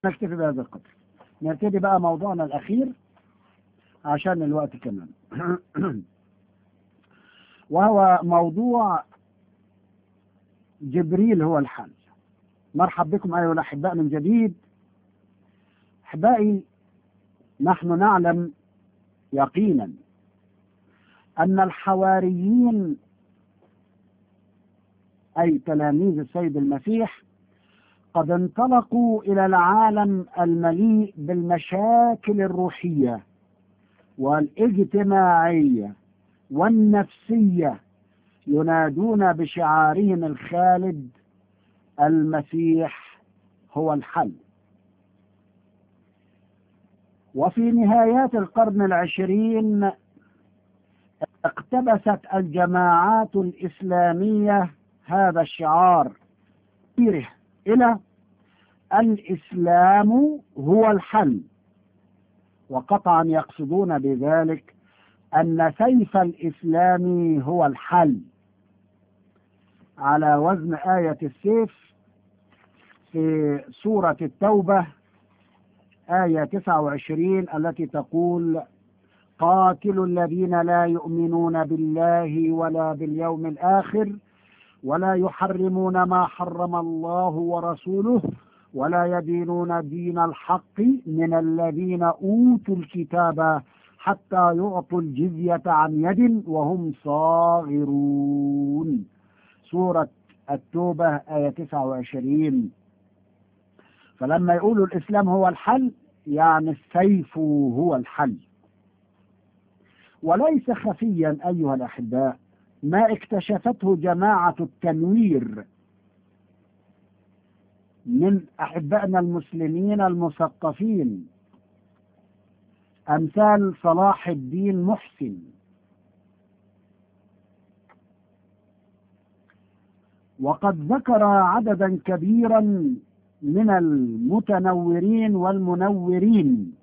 نكتفي بهذا القدر نبتدي بقى موضوعنا الأخير عشان الوقت كمان وهو موضوع جبريل هو الحل مرحب بكم أيها الأحباء من جديد أحبائي نحن نعلم يقينا أن الحواريين أي تلاميذ السيد المسيح قد انطلقوا إلى العالم المليء بالمشاكل الروحية والاجتماعية والنفسية ينادون بشعارهم الخالد المسيح هو الحل وفي نهايات القرن العشرين اقتبست الجماعات الإسلامية هذا الشعار إلى الإسلام هو الحل وقطعا يقصدون بذلك أن سيف الإسلام هو الحل على وزن آية السيف في سورة التوبة آية 29 التي تقول قاتلوا الذين لا يؤمنون بالله ولا باليوم الآخر ولا يحرمون ما حرم الله ورسوله ولا يدينون دين الحق من الذين أوتوا الكتاب حتى يعطوا الجزية عن يد وهم صاغرون سورة التوبة آية 29 فلما يقولوا الإسلام هو الحل يعني السيف هو الحل وليس خفيا أيها الأحباء ما اكتشفته جماعة التنوير من أحبائنا المسلمين المثقفين أمثال صلاح الدين محسن وقد ذكر عددا كبيرا من المتنورين والمنورين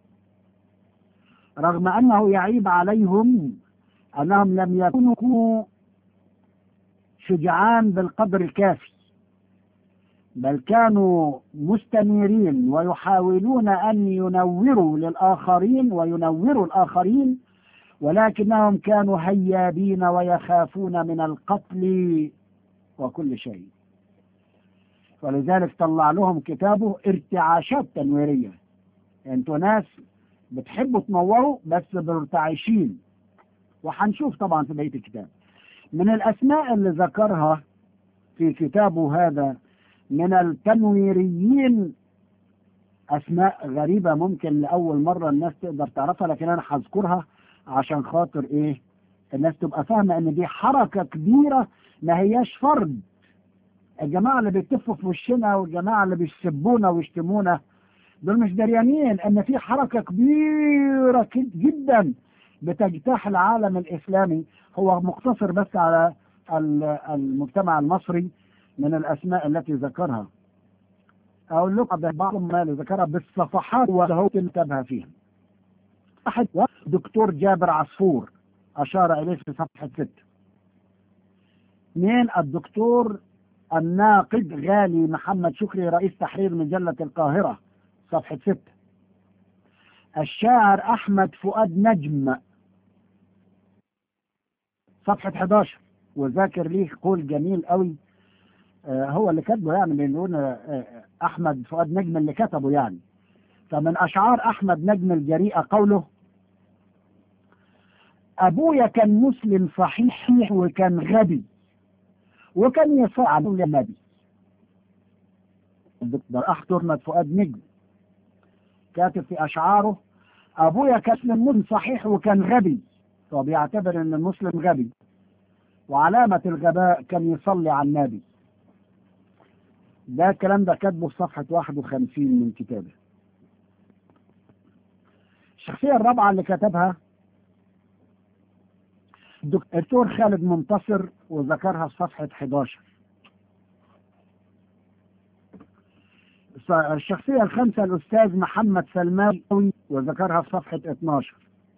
رغم أنه يعيب عليهم أنهم لم يكونوا شجعان بالقدر الكافي بل كانوا مستنيرين ويحاولون أن ينوروا للآخرين وينوروا الآخرين ولكنهم كانوا هيابين ويخافون من القتل وكل شيء ولذلك طلع لهم كتابه ارتعاشات تنويرية انتوا ناس بتحبوا تنوروا بس مرتعشين وحنشوف طبعا في بقية الكتاب من الأسماء اللي ذكرها في كتابه هذا من التنويريين أسماء غريبة ممكن لأول مرة الناس تقدر تعرفها لكن أنا هذكرها عشان خاطر إيه الناس تبقى فاهمة إن دي حركة كبيرة ما هياش فرد الجماعة اللي بيتفوا في وشنا والجماعة اللي بيسبونا ويشتمونا دول مش دريانين ان في حركة كبيرة جدا بتجتاح العالم الاسلامي هو مقتصر بس على المجتمع المصري من الاسماء التي ذكرها اقول لكم بعض ما اللي ذكرها بالصفحات وهو كتبها فيها واحد دكتور جابر عصفور اشار اليه في صفحة ستة اثنين الدكتور الناقد غالي محمد شكري رئيس تحرير مجلة القاهرة صفحة ستة الشاعر أحمد فؤاد نجم صفحة 11 وذاكر ليه قول جميل قوي آه هو اللي كتبه يعني بيقولون آه أحمد فؤاد نجم اللي كتبه يعني فمن أشعار أحمد نجم الجريئة قوله أبويا كان مسلم صحيح وكان غبي وكان يصاع النبي الدكتور أحترمت فؤاد نجم كاتب في أشعاره أبويا كان مسلم صحيح وكان غبي فبيعتبر أن المسلم غبي وعلامة الغباء كان يصلي على النبي ده الكلام ده كاتبه في صفحة 51 من كتابه الشخصية الرابعة اللي كتبها الدكتور خالد منتصر وذكرها في صفحة 11 الشخصية الخامسة الأستاذ محمد سلمان وذكرها في صفحة 12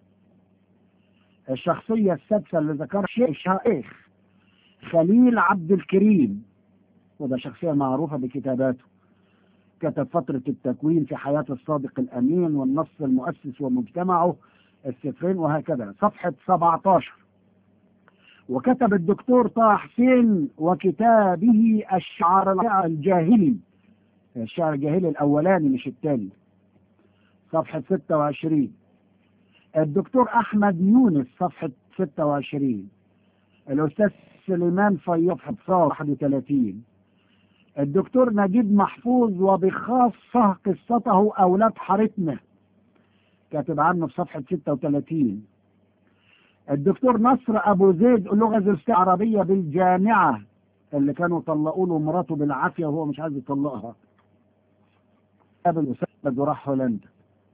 الشخصية السادسة اللي ذكرها الشيخ خليل عبد الكريم وده شخصية معروفة بكتاباته كتب فترة التكوين في حياة الصادق الأمين والنص المؤسس ومجتمعه السفرين وهكذا صفحة 17 وكتب الدكتور طه حسين وكتابه الشعر الجاهلي الشعر الجاهلي الأولاني مش الثاني صفحة 26 الدكتور أحمد يونس صفحة 26 الأستاذ سليمان فيوف حفصار 31 الدكتور نجيب محفوظ وبخاصة قصته أولاد حارتنا كاتب عنه في صفحة 36 الدكتور نصر أبو زيد اللغة العربية بالجامعة اللي كانوا طلقوا له مراته بالعافية وهو مش عايز يطلقها قابل وسدد وراح هولندا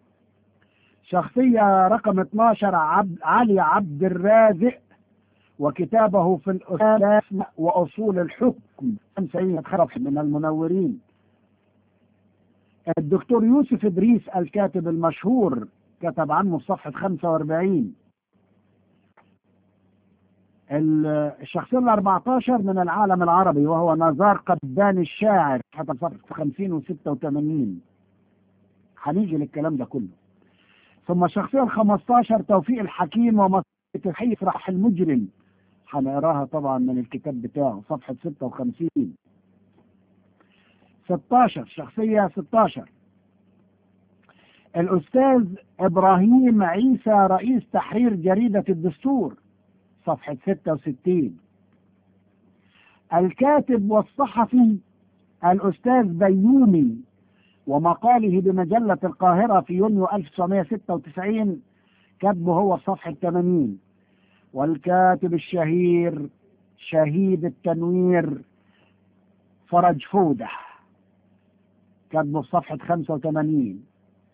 شخصية رقم 12 عبد علي عبد الرازق وكتابه في الأساس وأصول الحكم سيد خرف من المنورين الدكتور يوسف إدريس الكاتب المشهور كتب عنه في صفحة 45 الشخصية ال 14 من العالم العربي وهو نزار قباني الشاعر حتى صفحة 50 و 86 هنيجي للكلام ده كله ثم الشخصية ال 15 توفيق الحكيم ومسرحية راح المجرم هنقراها طبعا من الكتاب بتاعه صفحة 56 16 شخصية 16 الأستاذ إبراهيم عيسى رئيس تحرير جريدة الدستور صفحة 66 الكاتب والصحفي الأستاذ بيومي ومقاله بمجلة القاهرة في يونيو 1996 كتبه هو في صفحة 80 والكاتب الشهير شهيد التنوير فرج فودة كتبه في صفحة 85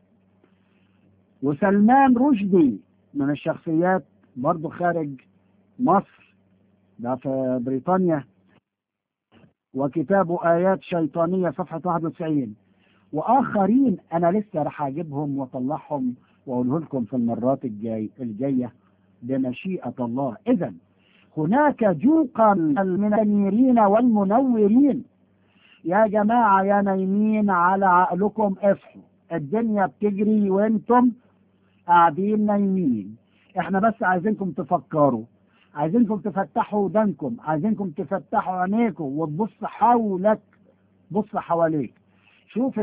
وسلمان رشدي من الشخصيات برضه خارج مصر ده في بريطانيا وكتابه آيات شيطانية صفحة 91 وآخرين أنا لسه راح أجيبهم وأطلعهم وأقوله لكم في المرات الجاي الجاية بمشيئة الله إذا هناك جوقا من المنيرين والمنورين يا جماعة يا نايمين على عقلكم اصحوا الدنيا بتجري وانتم قاعدين نايمين احنا بس عايزينكم تفكروا عايزينكم تفتحوا ودانكم عايزينكم تفتحوا عينيكم وتبص حولك بص حواليك شوف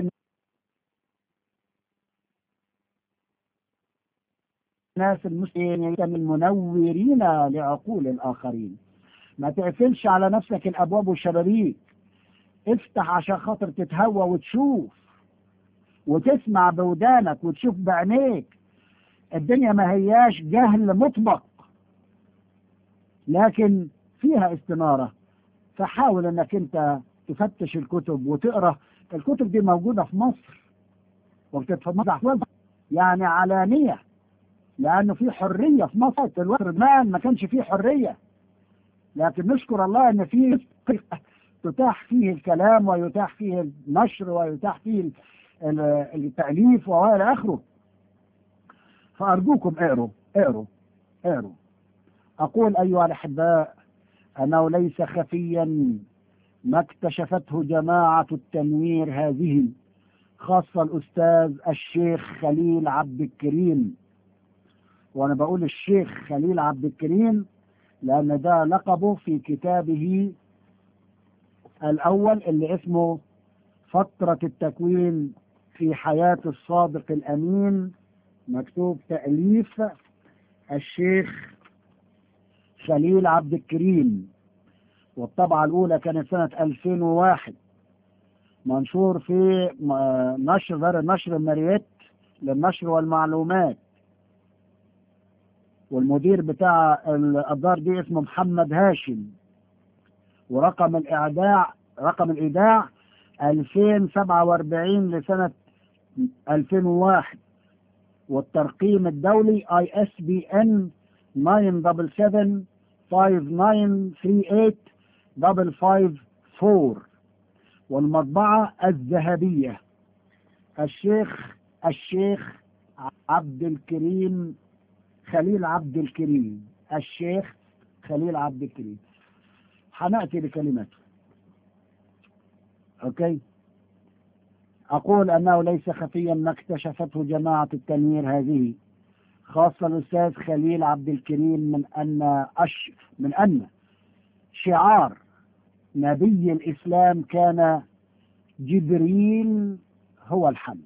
الناس المسلمين المنورين لعقول الآخرين ما تقفلش على نفسك الأبواب والشبابيك افتح عشان خاطر تتهوى وتشوف وتسمع بودانك وتشوف بعينيك الدنيا ما هياش جهل مطبق لكن فيها استنارة فحاول انك انت تفتش الكتب وتقرا الكتب دي موجودة في مصر وبتتفضح يعني علانية لأنه في حرية في مصر في الوقت زمان ما كانش فيه حرية لكن نشكر الله أن في تتاح فيه الكلام ويتاح فيه النشر ويتاح فيه التأليف وإلى آخره فأرجوكم اقروا اقروا اقروا أقول أيها الأحباء أنه ليس خفيا ما اكتشفته جماعة التنوير هذه خاصة الأستاذ الشيخ خليل عبد الكريم وأنا بقول الشيخ خليل عبد الكريم لأن ده لقبه في كتابه الأول اللي اسمه فترة التكوين في حياة الصادق الأمين مكتوب تأليف الشيخ خليل عبد الكريم والطبعة الأولى كانت سنة 2001 منشور في نشر دار النشر ماريت للنشر والمعلومات والمدير بتاع الدار دي اسمه محمد هاشم ورقم الإعداع رقم الإيداع 2047 لسنة 2001 والترقيم الدولي اي اس بي ان 977 5938 554 والمطبعة الذهبية الشيخ الشيخ عبد الكريم خليل عبد الكريم الشيخ خليل عبد الكريم هنأتي لكلماته اوكي أقول أنه ليس خفيا ما اكتشفته جماعة التنوير هذه خاصة الأستاذ خليل عبد الكريم من أن أش من أن شعار نبي الإسلام كان جبريل هو الحل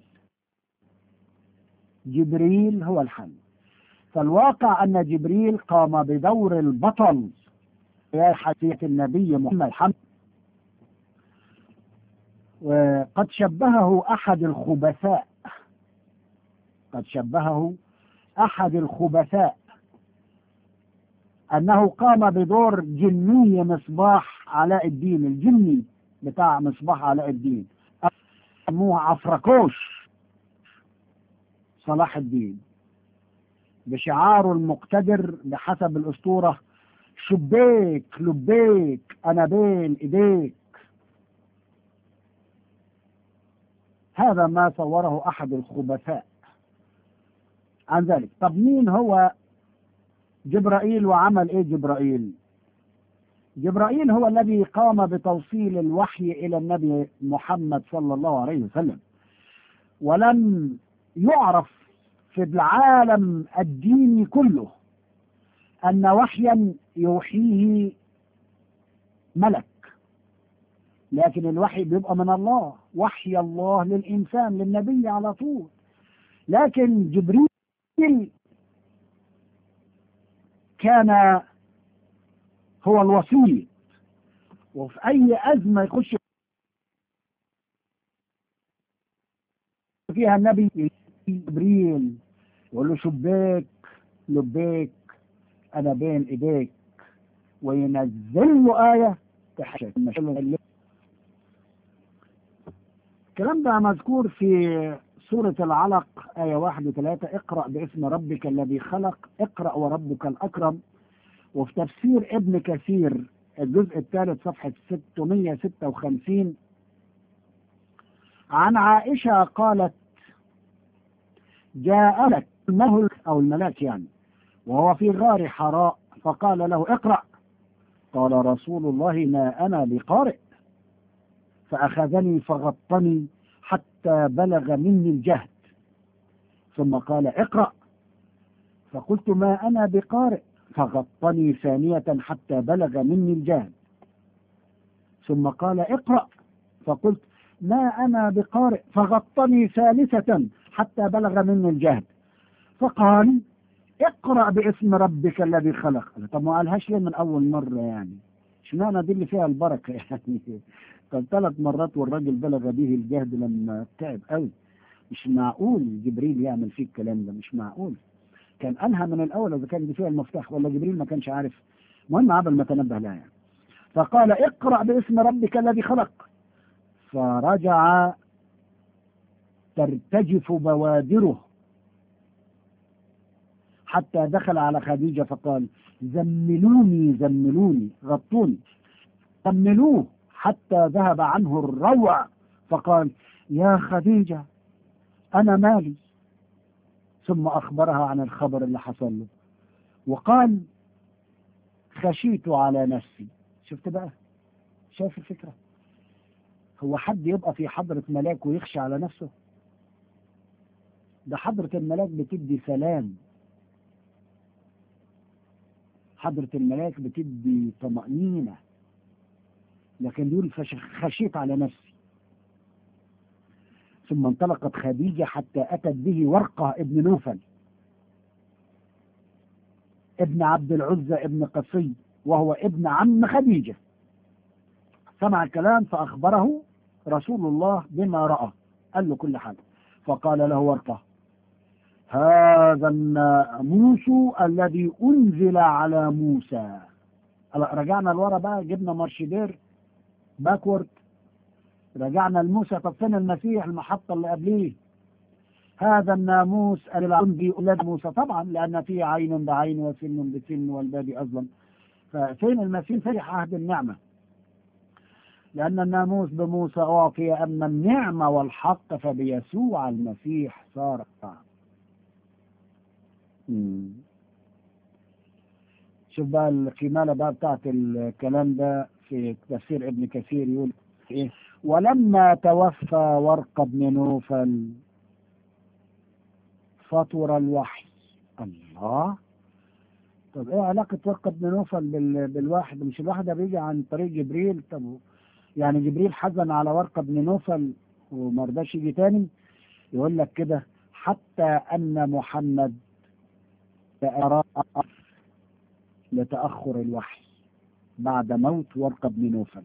جبريل هو الحل فالواقع أن جبريل قام بدور البطل في حديث النبي محمد الحمد وقد شبهه أحد الخبثاء قد شبهه أحد الخبثاء أنه قام بدور جني مصباح علاء الدين الجني بتاع مصباح علاء الدين سموه عفركوش صلاح الدين بشعاره المقتدر بحسب الأسطورة شبيك لبيك أنا بين إيديك هذا ما صوره أحد الخبثاء عن ذلك طب مين هو جبرائيل وعمل ايه جبرائيل جبرائيل هو الذي قام بتوصيل الوحي الى النبي محمد صلى الله عليه وسلم ولم يعرف في العالم الديني كله ان وحيا يوحيه ملك لكن الوحي بيبقى من الله وحي الله للانسان للنبي على طول لكن جبريل كان هو الوسيط وفي أي أزمة يخش فيها النبي جبريل يقول له شبيك لبيك أنا بين إيديك وينزل له آية تحشك الكلام ده مذكور في سورة العلق آية واحد وثلاثة اقرأ باسم ربك الذي خلق اقرأ وربك الأكرم وفي تفسير ابن كثير الجزء الثالث صفحة 656 عن عائشة قالت جاء لك الملك أو الملاك يعني وهو في غار حراء فقال له اقرأ قال رسول الله ما أنا بقارئ فأخذني فغطني حتى بلغ مني الجهد ثم قال اقرأ فقلت ما أنا بقارئ فغطني ثانية حتى بلغ مني الجهد ثم قال اقرأ فقلت ما أنا بقارئ فغطني ثالثة حتى بلغ مني الجهد فقال اقرأ باسم ربك الذي خلق طب ما قالهاش ليه من أول مرة يعني اشمعنى دي اللي فيها البركة يعني طب ثلاث مرات والراجل بلغ به الجهد لما تعب قوي مش معقول جبريل يعمل فيه الكلام ده مش معقول كان انهى من الاول اذا كان دي فيها المفتاح ولا جبريل ما كانش عارف المهم قبل ما تنبه لها يعني فقال اقرا باسم ربك الذي خلق فرجع ترتجف بوادره حتى دخل على خديجة فقال زملوني زملوني غطوني زملوه حتى ذهب عنه الروع فقال يا خديجة أنا مالي ثم أخبرها عن الخبر اللي حصل له وقال خشيت على نفسي شفت بقى شايف الفكرة هو حد يبقى في حضرة ملاك ويخشى على نفسه ده حضرة الملاك بتدي سلام حضرة الملاك بتدي طمأنينة لكن يقول خشيت على نفسي ثم انطلقت خديجة حتى أتت به ورقة ابن نوفل ابن عبد العزة ابن قصي وهو ابن عم خديجة سمع الكلام فأخبره رسول الله بما رأى قال له كل حاجة فقال له ورقة هذا الناموس الذي أنزل على موسى رجعنا لورا بقى جبنا مارشدير باكورد رجعنا لموسى طب فين المسيح المحطة اللي قبليه هذا الناموس الذي أولاد موسى طبعا لأن فيه عين بعين وسن بسن والباب أظلم ففين المسيح فرح عهد النعمة لأن الناموس بموسى أعطي أما النعمة والحق فبيسوع المسيح صار شوف بقى الكمالة بقى بتاعت الكلام ده في تفسير ابن كثير يقول ايه ولما توفى ورقة بن نوفل فطر الوحي الله طب ايه علاقة ورقة بن نوفل بال... بالواحد مش الواحد ده بيجي عن طريق جبريل طب يعني جبريل حزن على ورقة بن نوفل وما رضاش يجي تاني يقول لك كده حتى أن محمد أرى لتأخر الوحي بعد موت ورقة بن نوفل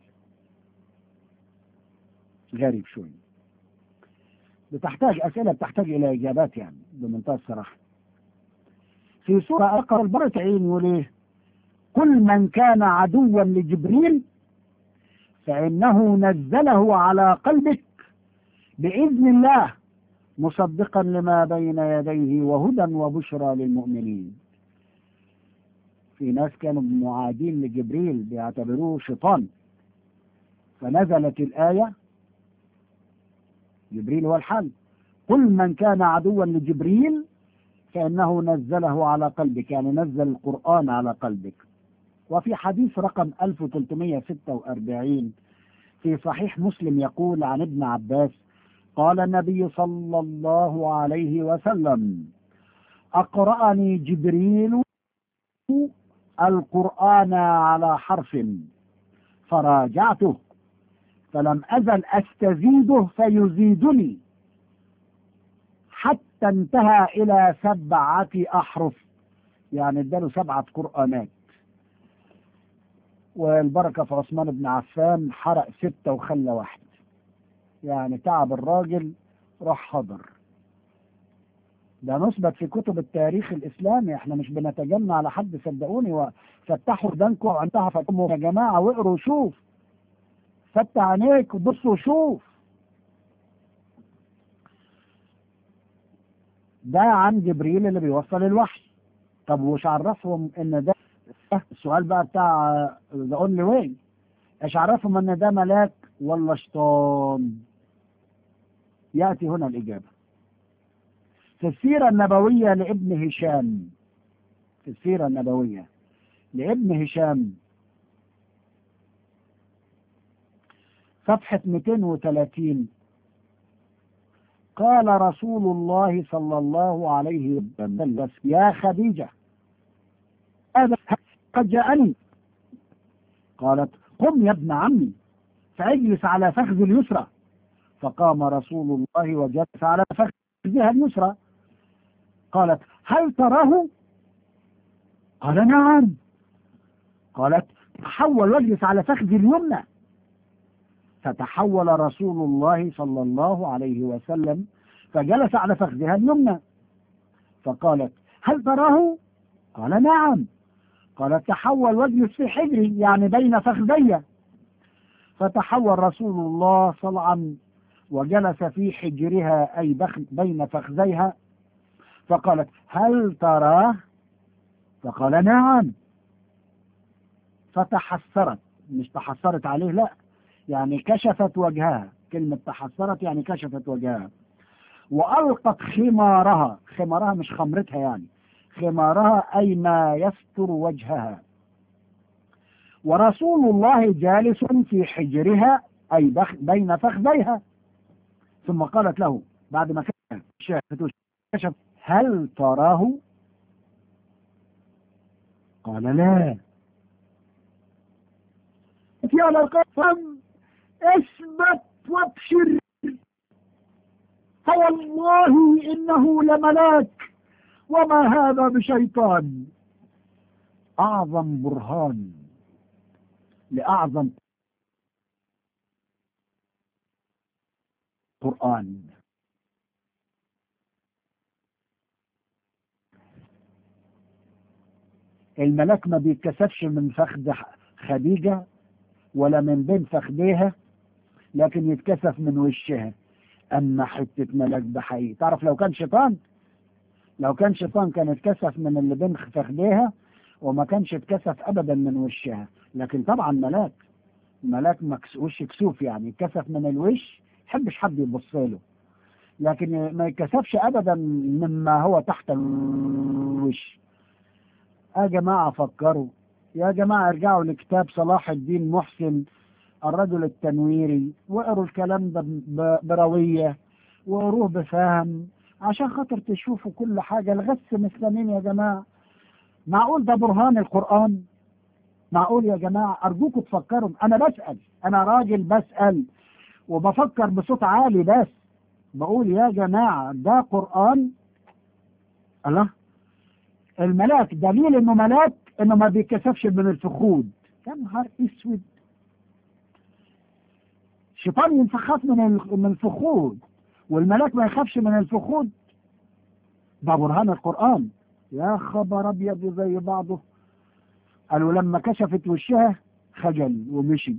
غريب شوية بتحتاج أسئلة بتحتاج إلى إجابات يعني بمنتهى الصراحة في سورة أقرأ البركعين يقول إيه كل من كان عدوا لجبريل فإنه نزله على قلبك بإذن الله مصدقا لما بين يديه وهدى وبشرى للمؤمنين في ناس كانوا معادين لجبريل بيعتبروه شيطان فنزلت الآية جبريل هو الحل كل من كان عدوا لجبريل فإنه نزله على قلبك يعني نزل القرآن على قلبك وفي حديث رقم 1346 في صحيح مسلم يقول عن ابن عباس قال النبي صلى الله عليه وسلم أقرأني جبريل القرآن على حرف فراجعته فلم أزل أستزيده فيزيدني حتى انتهى إلى سبعة أحرف يعني اداله سبعة قرآنات والبركة في عثمان بن عفان حرق ستة وخلى واحد يعني تعب الراجل راح حضر ده مثبت في كتب التاريخ الإسلامي احنا مش بنتجنى على حد صدقوني وفتحوا ودانكم وانتهى فتموا يا جماعة واقروا وشوف فتح عينيك وبص وشوف ده عن جبريل اللي بيوصل الوحي طب وش عرفهم ان ده السؤال بقى بتاع ذا اونلي واي ايش عرفهم ان ده ملاك ولا شيطان ياتي هنا الاجابه في السيره النبويه لابن هشام في السيره النبويه لابن هشام صفحة 230 قال رسول الله صلى الله عليه وسلم يا خديجة هذا قد جاءني قالت قم يا ابن عمي فاجلس على فخذ اليسرى فقام رسول الله وجلس على فخذها اليسرى قالت هل تراه قال نعم قالت تحول واجلس على فخذ اليمنى فتحول رسول الله صلى الله عليه وسلم فجلس على فخذها اليمنى فقالت هل تراه قال نعم قالت تحول واجلس في حجري يعني بين فخذي فتحول رسول الله صلعا وجلس في حجرها أي بين فخذيها فقالت هل تراه فقال نعم فتحسرت مش تحسرت عليه لا يعني كشفت وجهها كلمة تحسرت يعني كشفت وجهها وألقت خمارها خمارها مش خمرتها يعني خمارها أي ما يستر وجهها ورسول الله جالس في حجرها أي بخ بين فخذيها ثم قالت له بعد ما كشفت كشف هل تراه قال لا يا للقسم اثبت وابشر فوالله انه لملاك وما هذا بشيطان اعظم برهان لاعظم قران الملاك ما بيتكسفش من فخذ خديجه ولا من بين فخذيها لكن يتكسف من وشها اما حته ملاك ده حقيقي تعرف لو كان شيطان لو كان شيطان كان اتكسف من اللي بين فخذيها وما كانش اتكسف ابدا من وشها لكن طبعا ملاك ملاك مكس وش كسوف يعني يتكسف من الوش يحبش حد يبص له لكن ما يتكسفش ابدا مما هو تحت الوش يا جماعه فكروا يا جماعه ارجعوا لكتاب صلاح الدين محسن الرجل التنويري واقروا الكلام ده ب- بروية وقروه بفهم عشان خاطر تشوفوا كل حاجة الغث مسلمين يا جماعة معقول ده برهان القرآن معقول يا جماعة أرجوكم تفكروا أنا بسأل أنا راجل بسأل وبفكر بصوت عالي بس بقول يا جماعة ده قرآن الله الملاك دليل انه ملاك انه ما بيتكسفش من الفخود يا نهار اسود شيطان ينفخف من ال- من الفخود والملاك ما يخافش من الفخود ده برهان القرآن يا خبر ابيض زي بعضه قالوا لما كشفت وشها خجل ومشي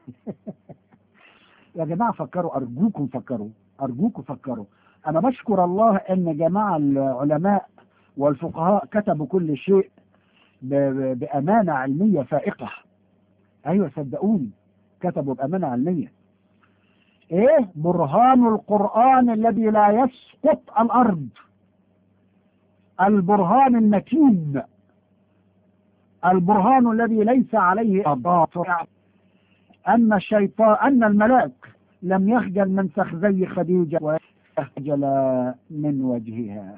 يا جماعة فكروا أرجوكم فكروا أرجوكم فكروا أنا بشكر الله أن جماعة العلماء والفقهاء كتبوا كل شيء ب- ب- بأمانة علمية فائقة أيوة صدقوني كتبوا بأمانة علمية إيه برهان القرآن الذي لا يسقط الأرض البرهان المتين البرهان الذي ليس عليه أضاف أن الشيطان أن الملاك لم يخجل من فخذي خديجة ويخجل من وجهها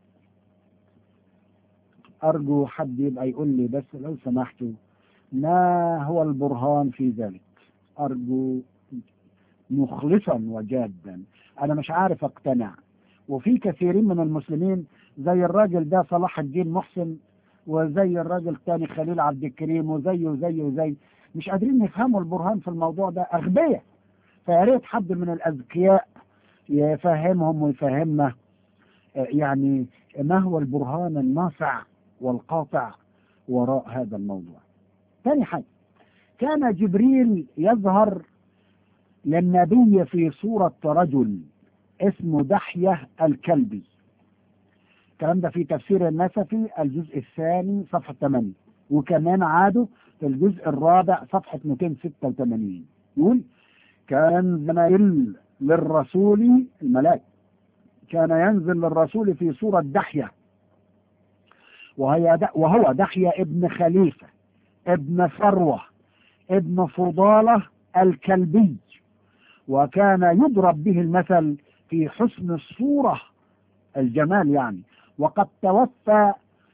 أرجو حد يبقى يقول لي بس لو سمحتوا ما هو البرهان في ذلك أرجو مخلصا وجادا أنا مش عارف أقتنع وفي كثيرين من المسلمين زي الراجل ده صلاح الدين محسن وزي الراجل الثاني خليل عبد الكريم وزيه وزيه وزي مش قادرين يفهموا البرهان في الموضوع ده أغبياء فيا ريت حد من الأذكياء يفهمهم ويفهمنا آه، يعني ما هو البرهان النافع والقاطع وراء هذا الموضوع ثاني حاجة كان جبريل يظهر للنبي في صورة رجل اسمه دحية الكلبي الكلام ده في تفسير النسفي الجزء الثاني صفحة 8 وكمان عاده في الجزء الرابع صفحة 286 يقول كان ينزل للرسول الملاك كان ينزل للرسول في صورة دحية وهي د... وهو دحية ابن خليفة ابن ثروة ابن فضالة الكلبي وكان يضرب به المثل في حسن الصورة الجمال يعني وقد توفى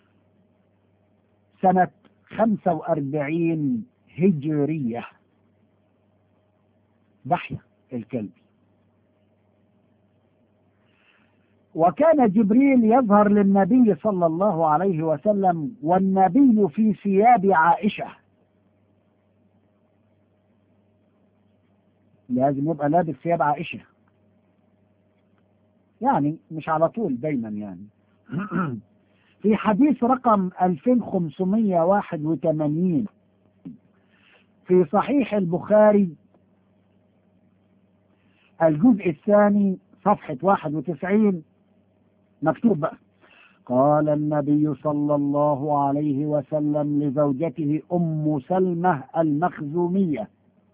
سنة 45 هجرية دحية الكلبي وكان جبريل يظهر للنبي صلى الله عليه وسلم والنبي في ثياب عائشة لازم يبقى لابس ثياب عائشة يعني مش على طول دايما يعني في حديث رقم 2581 في صحيح البخاري الجزء الثاني صفحة 91 مكتوب بقى قال النبي صلى الله عليه وسلم لزوجته أم سلمة المخزومية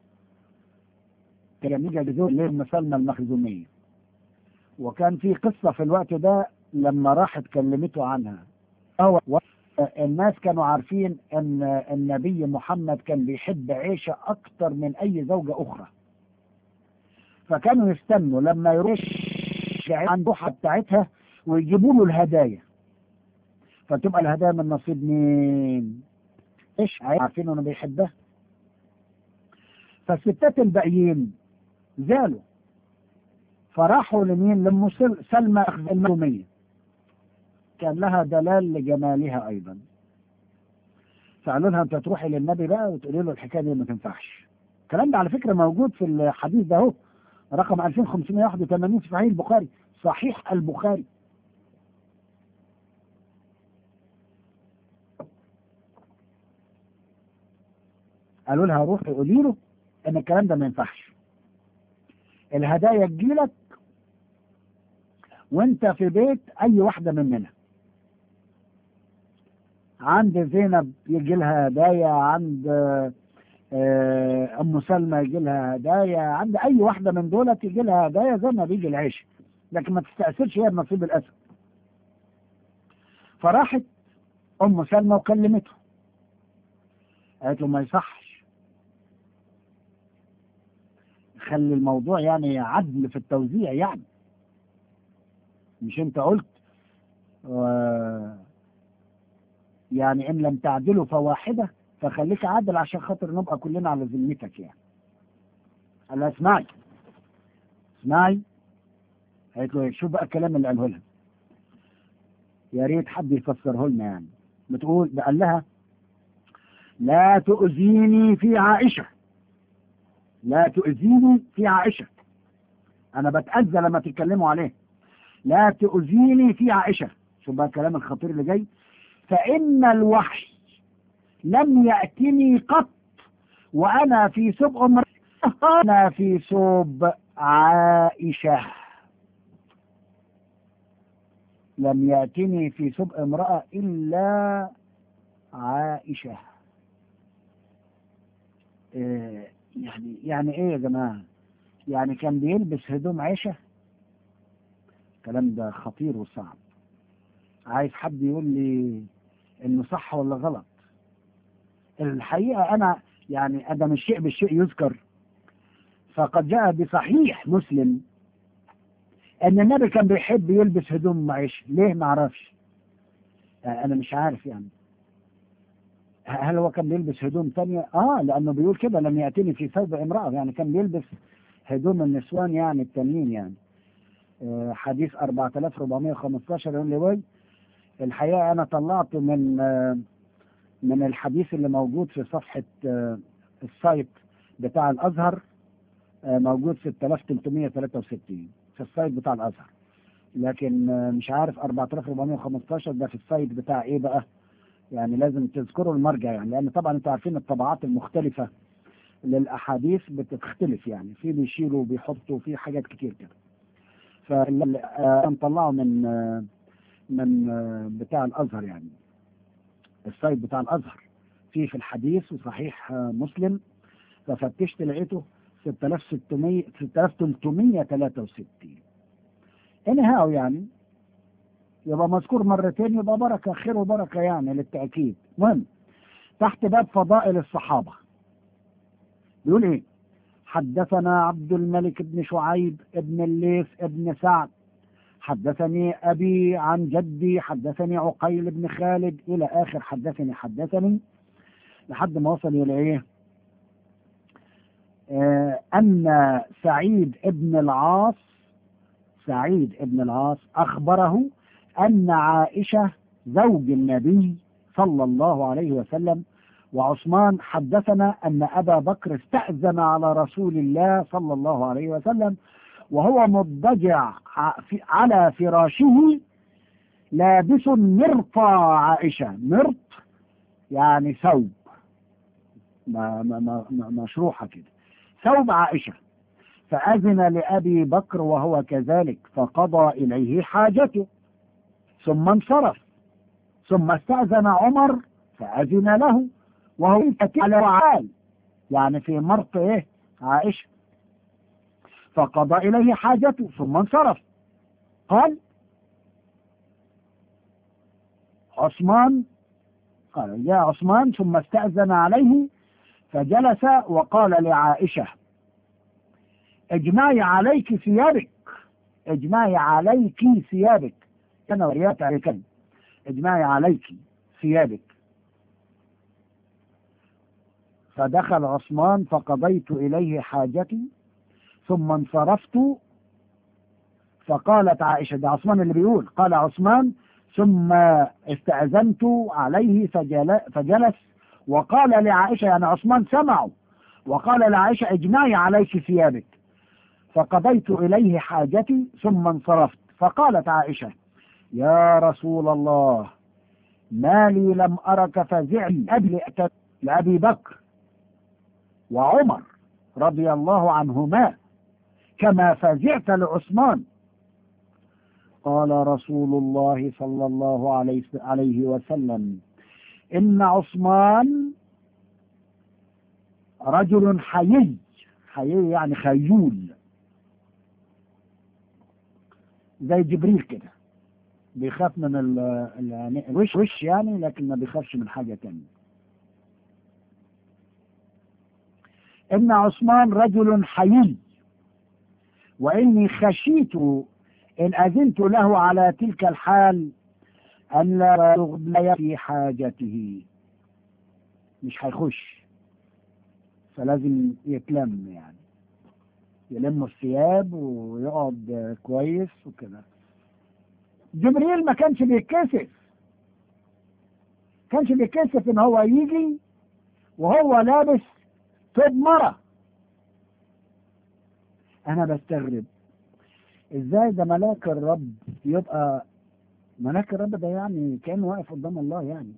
كان يجي بزوج أم سلمة المخزومية وكان في قصة في الوقت ده لما راحت كلمته عنها هو الناس كانوا عارفين ان النبي محمد كان بيحب عيشة اكتر من اي زوجة اخرى فكانوا يستنوا لما يروح عند روحها بتاعتها ويجيبوا له الهدايا فتبقى الهدايا من نصيب مين ايش عارفين انه بيحبها فالستات الباقيين زالوا فراحوا لمين لام سلمى المرومية كان لها دلال لجمالها ايضا فقالوا لها انت تروحي للنبي بقى وتقولي له الحكايه دي ما تنفعش الكلام ده على فكره موجود في الحديث ده اهو رقم 2581 في صحيح البخاري صحيح البخاري قالوا لها روحي قولي له ان الكلام ده ما ينفعش الهدايا تجيلك وانت في بيت اي واحدة مننا عند زينب يجي لها هدايا عند ام سلمى يجي لها هدايا عند اي واحدة من دولت يجي لها هدايا زي ما بيجي العيش لكن ما تستأثرش هي بنصيب الاسد فراحت ام سلمى وكلمته قالت له ما يصحش خلي الموضوع يعني عدل في التوزيع يعني مش انت قلت و... يعني ان لم تعدلوا فواحده فخليك عادل عشان خاطر نبقى كلنا على ذمتك يعني قال لها اسمعي اسمعي قالت له شوف بقى الكلام اللي قاله لها يا ريت حد يفسره لنا يعني بتقول قال لها لا تؤذيني في عائشه لا تؤذيني في عائشه انا بتاذى لما تتكلموا عليه لا تؤذيني في عائشه شوف بقى الكلام الخطير اللي جاي فان الوحي لم ياتني قط وانا في سوب امر انا في سوب عائشه لم يأتني في سوء امرأة إلا عائشة إيه يعني يعني إيه يا جماعة يعني كان بيلبس هدوم عائشة الكلام ده خطير وصعب عايز حد يقول لي إنه صح ولا غلط الحقيقة أنا يعني أدم الشيء بالشيء يذكر فقد جاء بصحيح مسلم ان النبي كان بيحب يلبس هدوم معيش ليه ما اعرفش انا مش عارف يعني هل هو كان بيلبس هدوم تانية اه لانه بيقول كده لم ياتني في ثوب امراه يعني كان بيلبس هدوم النسوان يعني التانيين يعني آه حديث 4415 يقول لي وي الحقيقه انا طلعت من آه من الحديث اللي موجود في صفحه آه السايت بتاع الازهر موجود 6363 في السايت بتاع الازهر لكن مش عارف 4415 ده في السايت بتاع ايه بقى يعني لازم تذكروا المرجع يعني لان طبعا انتوا عارفين الطبعات المختلفه للاحاديث بتختلف يعني في بيشيلوا وبيحطوا في حاجات كتير كده فنطلعه من من بتاع الازهر يعني السايت بتاع الازهر في في الحديث وصحيح مسلم ففتشت لقيته 6600 6363 انهاو يعني يبقى مذكور مرتين يبقى بركة خير وبركة يعني للتأكيد المهم تحت باب فضائل الصحابة بيقول ايه حدثنا عبد الملك بن شعيب ابن الليث ابن سعد حدثني أبي عن جدي حدثني عقيل بن خالد إلى آخر حدثني حدثني لحد ما وصل إلى إيه آه أن سعيد ابن العاص سعيد ابن العاص أخبره أن عائشة زوج النبي صلى الله عليه وسلم وعثمان حدثنا أن أبا بكر استأذن على رسول الله صلى الله عليه وسلم وهو مضجع على فراشه لابس مرط عائشة مرط يعني ثوب مشروحة كده ثوب عائشة فأذن لأبي بكر وهو كذلك فقضى إليه حاجته ثم انصرف ثم استأذن عمر فأذن له وهو على وعال يعني في مرط إيه عائشة فقضى إليه حاجته ثم انصرف قال عثمان قال جاء عثمان ثم استأذن عليه فجلس وقال لعائشة اجمعي عليك ثيابك اجمعي عليك ثيابك انا وريات عليك اجمعي عليك ثيابك فدخل عثمان فقضيت إليه حاجتي ثم انصرفت فقالت عائشة ده عثمان اللي بيقول قال عثمان ثم استأذنت عليه فجل فجلس وقال لعائشة يعني عثمان سمعوا وقال لعائشة اجمعي عليك ثيابك فقضيت إليه حاجتي ثم انصرفت فقالت عائشة يا رسول الله ما لي لم أرك فزعني أبي لأبي بكر وعمر رضي الله عنهما كما فزعت لعثمان قال رسول الله صلى الله عليه وسلم إن عثمان رجل حيي حيي يعني خيول زي جبريل كده بيخاف من ال الوش وش يعني لكن ما بيخافش من حاجة تانية إن عثمان رجل حيي وإني خشيت إن أذنت له على تلك الحال أن لا يغبي في حاجته مش هيخش فلازم يتلم يعني يلم الثياب ويقعد كويس وكده جبريل ما كانش بيتكسف كانش بيتكسف ان هو يجي وهو لابس طب مرة انا بستغرب ازاي ده ملاك الرب يبقى ملاك الرب ده يعني كان واقف قدام الله يعني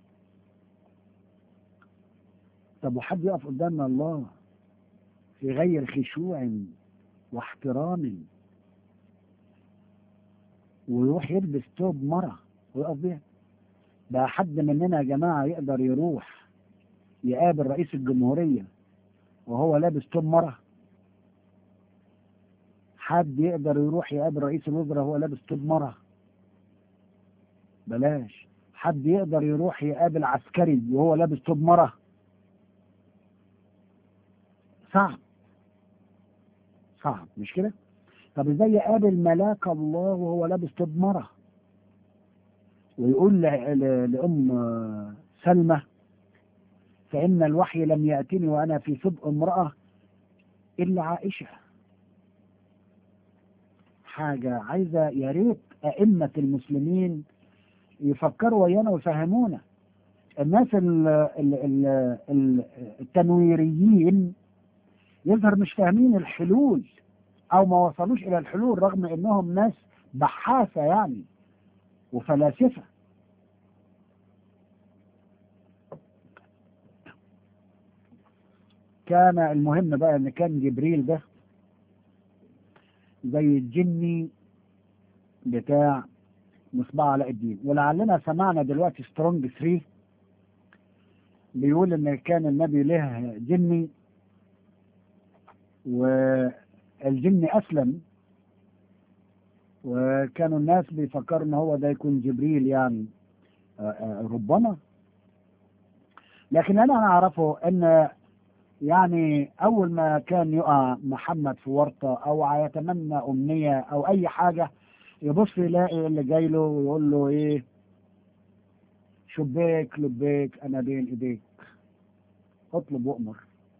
طب وحد يقف قدام الله في غير خشوع واحترام ويروح يلبس توب مرة ويقف بيها ده حد مننا يا جماعة يقدر يروح يقابل رئيس الجمهورية وهو لابس توب مرة حد يقدر يروح يقابل رئيس الوزراء وهو لابس توب مرة بلاش حد يقدر يروح يقابل عسكري وهو لابس توب مرة صعب صعب مش كده طب ازاي يقابل ملاك الله وهو لابس توب مرة ويقول لأم سلمى فإن الوحي لم يأتني وأنا في صدق امرأة إلا عائشة حاجة عايزة يا ريت أئمة المسلمين يفكروا ويانا ويفهمونا الناس ال ال ال ال التنويريين يظهر مش فاهمين الحلول او ما وصلوش الى الحلول رغم انهم ناس بحاثة يعني وفلاسفة كان المهم بقى ان كان جبريل ده زي الجني بتاع مصباح علاء الدين ولعلنا سمعنا دلوقتي سترونج 3 بيقول ان كان النبي له جني والجن اسلم وكانوا الناس بيفكروا ان هو ده يكون جبريل يعني ربما لكن انا اعرفه ان يعني اول ما كان يقع محمد في ورطه او يتمنى امنيه او اي حاجه يبص يلاقي اللي جاي له ويقول له ايه شبيك لبيك انا بين ايديك اطلب وامر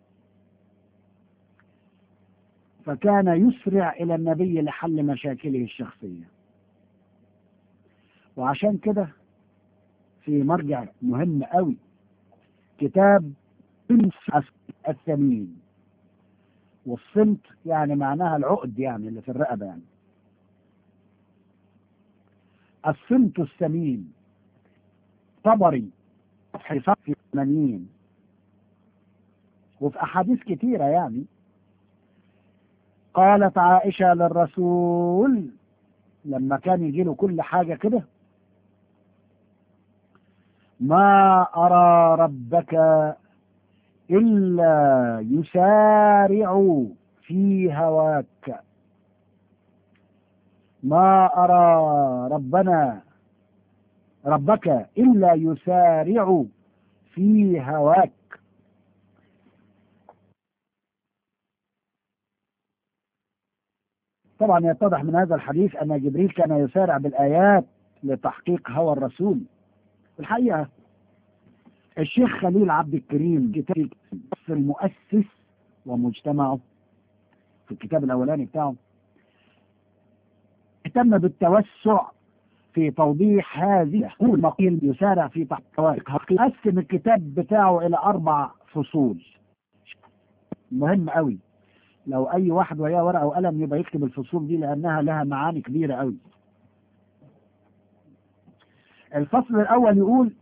فكان يسرع الى النبي لحل مشاكله الشخصيه وعشان كده في مرجع مهم قوي كتاب الثمين والصمت يعني معناها العقد يعني اللي في الرقبه يعني الصمت الثمين طبري حصار في 80 وفي احاديث كتيره يعني قالت عائشه للرسول لما كان يجي له كل حاجه كده ما ارى ربك الا يسارع في هواك ما ارى ربنا ربك الا يسارع في هواك طبعا يتضح من هذا الحديث ان جبريل كان يسارع بالايات لتحقيق هوى الرسول الحقيقه الشيخ خليل عبد الكريم كتاب المؤسس ومجتمعه في الكتاب الاولاني بتاعه اهتم بالتوسع في توضيح هذه المقيل يسارع في تحقيق قسم الكتاب بتاعه الى اربع فصول مهم قوي لو اي واحد وياه ورقه وقلم يبقى يكتب الفصول دي لانها لها معاني كبيره قوي الفصل الاول يقول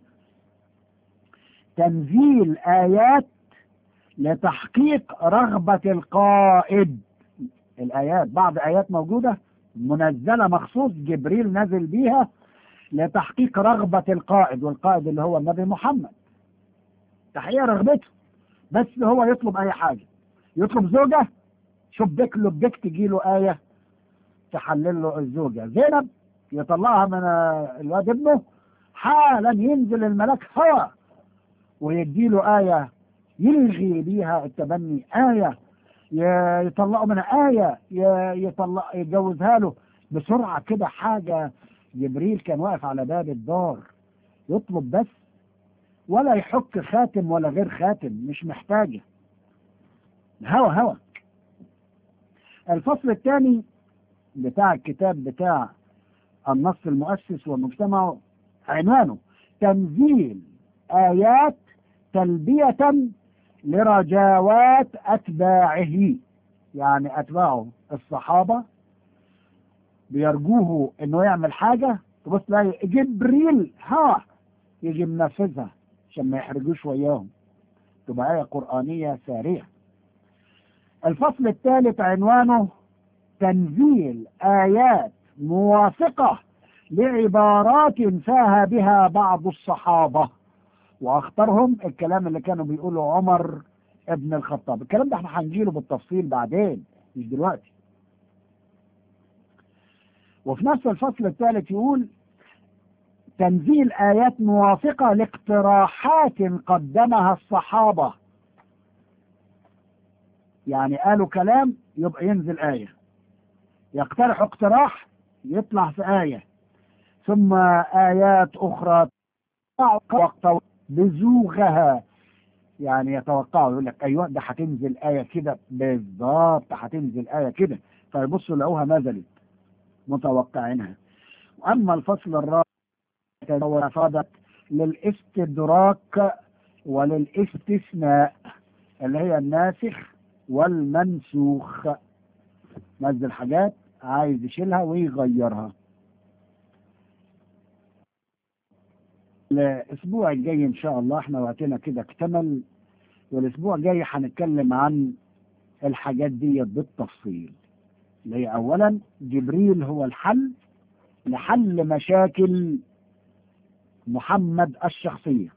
تنزيل ايات لتحقيق رغبه القائد الايات بعض ايات موجوده منزله مخصوص جبريل نزل بيها لتحقيق رغبه القائد والقائد اللي هو النبي محمد تحقيق رغبته بس هو يطلب اي حاجه يطلب زوجه شبك له بك تجي له آية تحلل له الزوجة زينب يطلعها من الواد ابنه حالا ينزل الملك هوا ويدي له آية يلغي بيها التبني آية ي- يطلقوا منها آية ي- يطلق يتجوزها له بسرعة كده حاجة جبريل كان واقف على باب الدار يطلب بس ولا يحك خاتم ولا غير خاتم مش محتاجة هوا هوا الفصل الثاني بتاع الكتاب بتاع النص المؤسس والمجتمع عنوانه تنزيل آيات تلبية لرجاوات أتباعه يعني أتباعه الصحابة بيرجوه إنه يعمل حاجة تبص تلاقي جبريل ها يجي منفذها عشان ما يحرجوش وياهم تبقى آية قرآنية سارية الفصل الثالث عنوانه تنزيل آيات موافقة لعبارات انتهى بها بعض الصحابة واختارهم الكلام اللي كانوا بيقولوا عمر ابن الخطاب الكلام ده احنا هنجيله بالتفصيل بعدين مش دلوقتي وفي نفس الفصل الثالث يقول تنزيل آيات موافقة لاقتراحات قدمها الصحابة يعني قالوا كلام يبقى ينزل آية يقترح اقتراح يطلع في آية ثم آيات أخرى وقت بزوغها يعني يتوقعوا يقول لك أيوة ده هتنزل آية كده بالظبط هتنزل آية كده فيبصوا لقوها نزلت متوقعينها وأما الفصل الرابع ورفضت للاستدراك وللاستثناء اللي هي الناسخ والمنسوخ نزل حاجات عايز يشيلها ويغيرها الاسبوع الجاي ان شاء الله احنا وقتنا كده اكتمل والاسبوع الجاي هنتكلم عن الحاجات دي بالتفصيل اللي هي اولا جبريل هو الحل لحل مشاكل محمد الشخصية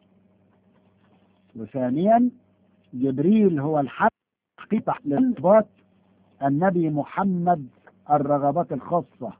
وثانيا جبريل هو الحل حقيقة لإثبات النبي محمد الرغبات الخاصة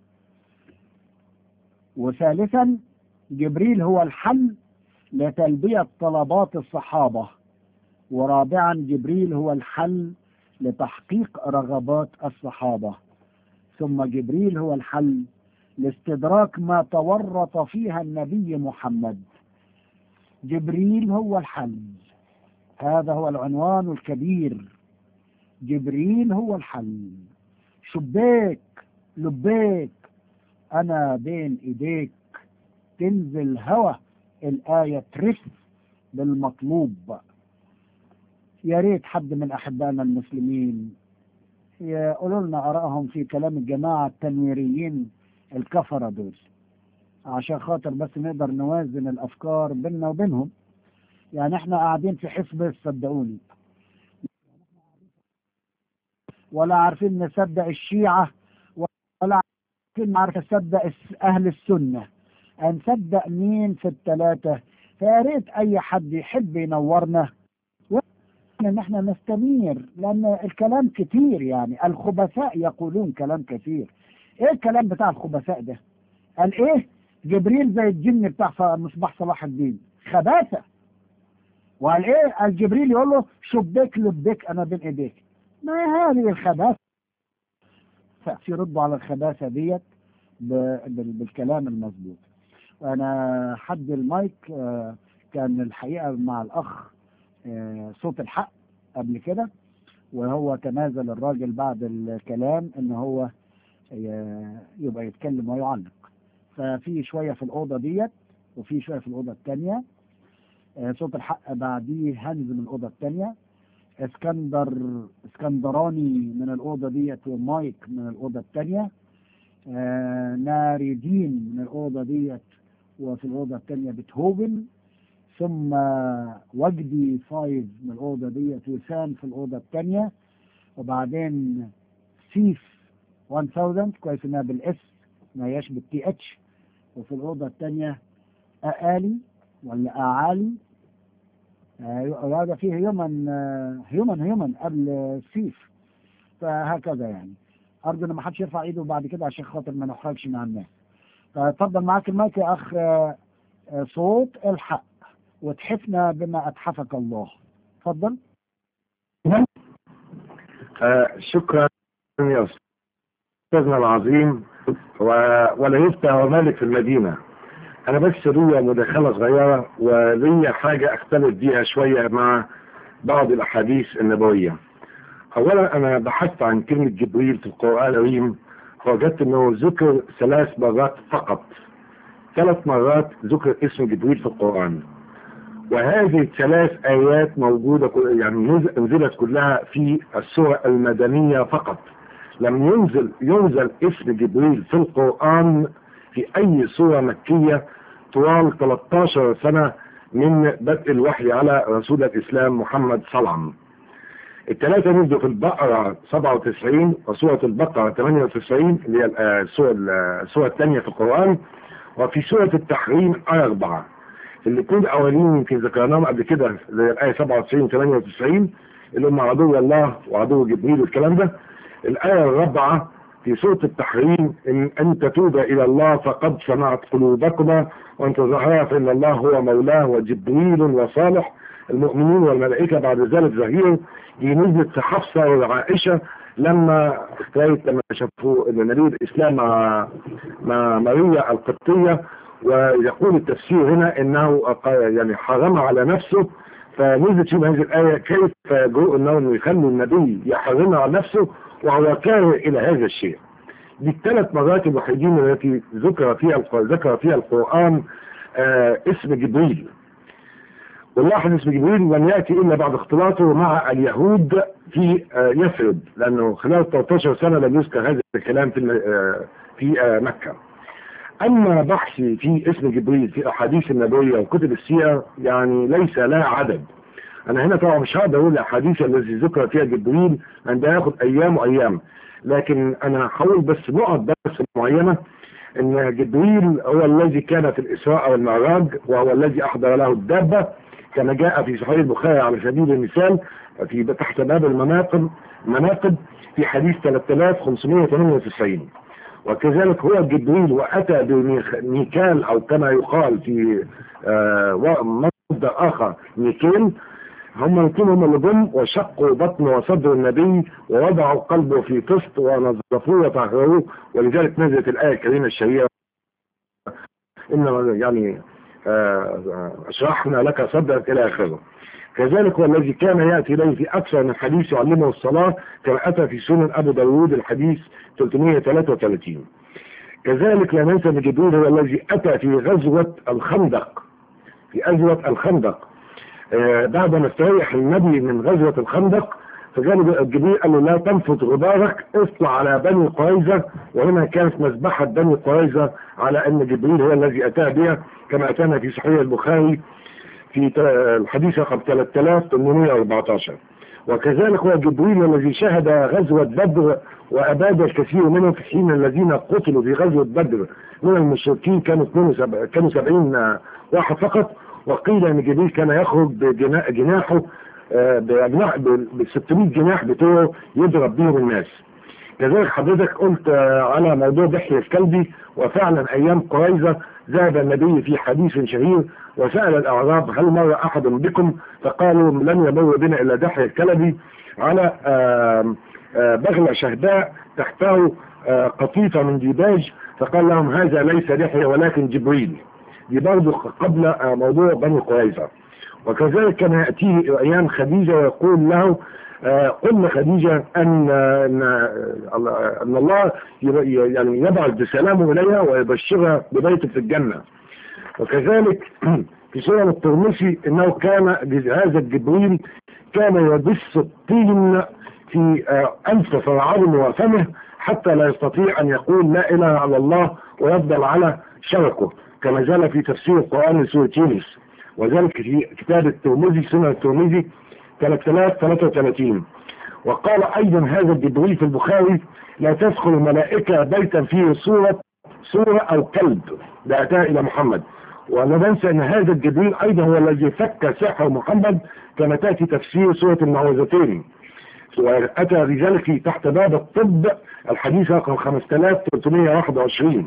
وثالثا جبريل هو الحل لتلبية طلبات الصحابة ورابعا جبريل هو الحل لتحقيق رغبات الصحابة ثم جبريل هو الحل لاستدراك ما تورط فيها النبي محمد جبريل هو الحل هذا هو العنوان الكبير جبريل هو الحل شبيك لبيك انا بين ايديك تنزل هوا الآية ترف بالمطلوب يا ريت حد من أحبائنا المسلمين يقولوا لنا آرائهم في كلام الجماعة التنويريين الكفرة دول عشان خاطر بس نقدر نوازن الأفكار بيننا وبينهم يعني احنا قاعدين في حسبة صدقوني ولا عارفين نصدق الشيعة ولا عارفين نعرف نصدق أهل السنة هنصدق مين في الثلاثة فيا ريت أي حد يحب ينورنا ان احنا نستنير لان الكلام كتير يعني الخبثاء يقولون كلام كثير ايه الكلام بتاع الخبثاء ده قال ايه جبريل زي الجن بتاع مصباح صلاح الدين خباثة وقال ايه قال جبريل يقول له شبيك لبيك انا بين ايديك ما هذه الخباثة فيردوا على الخباثة ديت بالكلام المظبوط انا حد المايك كان الحقيقة مع الاخ صوت الحق قبل كده وهو تنازل الراجل بعد الكلام ان هو يبقى يتكلم ويعلق ففي شوية في الأوضة ديت وفي شوية في الأوضة الثانية صوت الحق بعديه هنز من الأوضة الثانية اسكندر اسكندراني من الأوضة ديت ومايك من الأوضة الثانية ناردين من الأوضة ديت وفي الأوضة الثانية بيتهوفن ثم وجدي فايف من الأوضة ديت وسام في الأوضة الثانية وبعدين سيف 1000 كويس انها بالاس ما هياش بالتي اتش وفي الأوضة الثانية أقالي ولا أعالي وهذا فيه هيومن هيومن هيومن قبل سيف فهكذا يعني أرجو إن ما حدش يرفع إيده بعد كده عشان خاطر ما نحرجش مع الناس فاتفضل معاك المايك يا أخ صوت الحق وتحفنا بما أتحفك الله اتفضل آه شكرا يا أستاذنا العظيم و... ولا يفتح ومالك في المدينة أنا بس ليا مداخلة صغيرة وليا حاجة أختلف بيها شوية مع بعض الأحاديث النبوية أولا أنا بحثت عن كلمة جبريل في القرآن الكريم فوجدت أنه ذكر ثلاث مرات فقط ثلاث مرات ذكر اسم جبريل في القرآن وهذه الثلاث آيات موجودة يعني نزلت كلها في السورة المدنية فقط لم ينزل ينزل اسم جبريل في القرآن في أي سورة مكية طوال 13 سنة من بدء الوحي على رسول الإسلام محمد صلى الله عليه وسلم الثلاثة نزلوا في البقرة 97 وسورة البقرة 98 اللي هي السورة السورة الثانية في القرآن وفي سورة التحريم آية 4 الاثنين الأولين يمكن ذكرناهم قبل كده زي الآية 97 98 اللي هم عدو الله وعدو جبريل والكلام ده الآية الرابعة في سورة التحريم إن أن تتوب إلى الله فقد سمعت قلوبكما وأن تظهرا فإن الله هو مولاه وجبريل وصالح المؤمنين والملائكة بعد ذلك ظهير دي نزلت في حفصة وعائشة لما اختارت لما شافوا ان نبي الاسلام مع مع ماريا القبطية ويقول التفسير هنا انه يعني حرم على نفسه فنزلت في هذه الآية كيف يجرؤ انهم يخلوا النبي يحرمها على نفسه وهو كاره الى هذا الشيء دي الثلاث مرات الوحيدين التي ذكر فيها ذكر فيها القرآن آه اسم جبريل ونلاحظ اسم جبريل لم يأتي إلا بعد اختلاطه مع اليهود في يثرب لأنه خلال 13 سنة لم يذكر هذا الكلام في في مكة أما بحثي في اسم جبريل في أحاديث النبوية وكتب السيرة يعني ليس لا عدد أنا هنا طبعا مش هقدر أقول الأحاديث التي ذكر فيها جبريل عندها ياخد أيام وأيام لكن أنا هقول بس نقط بس معينة ان جبريل هو الذي كان في الإسراء والمعراج وهو الذي أحضر له الدابة كما جاء في صحيح البخاري على سبيل المثال في تحت باب المناقب مناقب في حديث 3598 وكذلك هو جبريل وأتى بميكال أو كما يقال في مصدر آخر ميكيل هم الاثنين هم اللي جم وشقوا بطن وصدر النبي ووضعوا قلبه في قسط ونظفوه وطهروه ولذلك نزلت الآية الكريمة الشهيرة إن يعني اشرحنا لك صدرك الى اخره كذلك هو الذي كان يأتي إليه في أكثر من حديث يعلمه الصلاة كما أتى في سنن أبو داود الحديث 333 كذلك لا ننسى أن جبريل هو الذي أتى في غزوة الخندق في غزوة الخندق آه بعد ما استريح النبي من غزوة الخندق فقال جبريل قال له لا تنفض غبارك اطلع على بني قريظة وهنا كانت مذبحة بني قريظة على ان جبريل هو الذي اتى بها كما اتانا في صحيح البخاري في الحديث رقم 3814 وكذلك هو جبريل الذي شهد غزوة بدر وأباد الكثير منهم في حين الذين قتلوا في غزوة بدر من المشركين كانوا كانوا 70 واحد فقط وقيل ان جبريل كان يخرج بجناحه بجناح ب 600 جناح بتوعه يضرب بيهم الناس كذلك حضرتك قلت على موضوع دحية الكلبي وفعلا ايام قريظة ذهب النبي في حديث شهير وسأل الاعراب هل مر احد بكم فقالوا لن يمر بنا الا دحية الكلبي على بغلة شهداء تحته قطيفة من ديباج فقال لهم هذا ليس دحية ولكن جبريل دي برضه قبل موضوع بني قريظة وكذلك كان يأتيه أيام خديجة ويقول له قلنا خديجة أن أن, أن الله يعني يبعث بسلامه إليها ويبشرها ببيت في الجنة وكذلك في سورة الترمسي أنه كان هذا الجبريل كان يبث الطين في أنف فرعون وفمه حتى لا يستطيع أن يقول لا إله إلا الله ويفضل على شركه كما جاء في تفسير القرآن لسورة يونس وذلك في كتاب الترمذي سنة الترمذي 3033 وقال أيضا هذا الجبريل في البخاري لا تدخل الملائكة بيتا فيه صورة صورة أو كلب ده أتى إلى محمد ولا ننسى أن هذا الجبريل أيضا هو الذي فك سحر محمد كما تأتي تفسير سورة المعوذتين وأتى بذلك في تحت باب الطب الحديث رقم 5321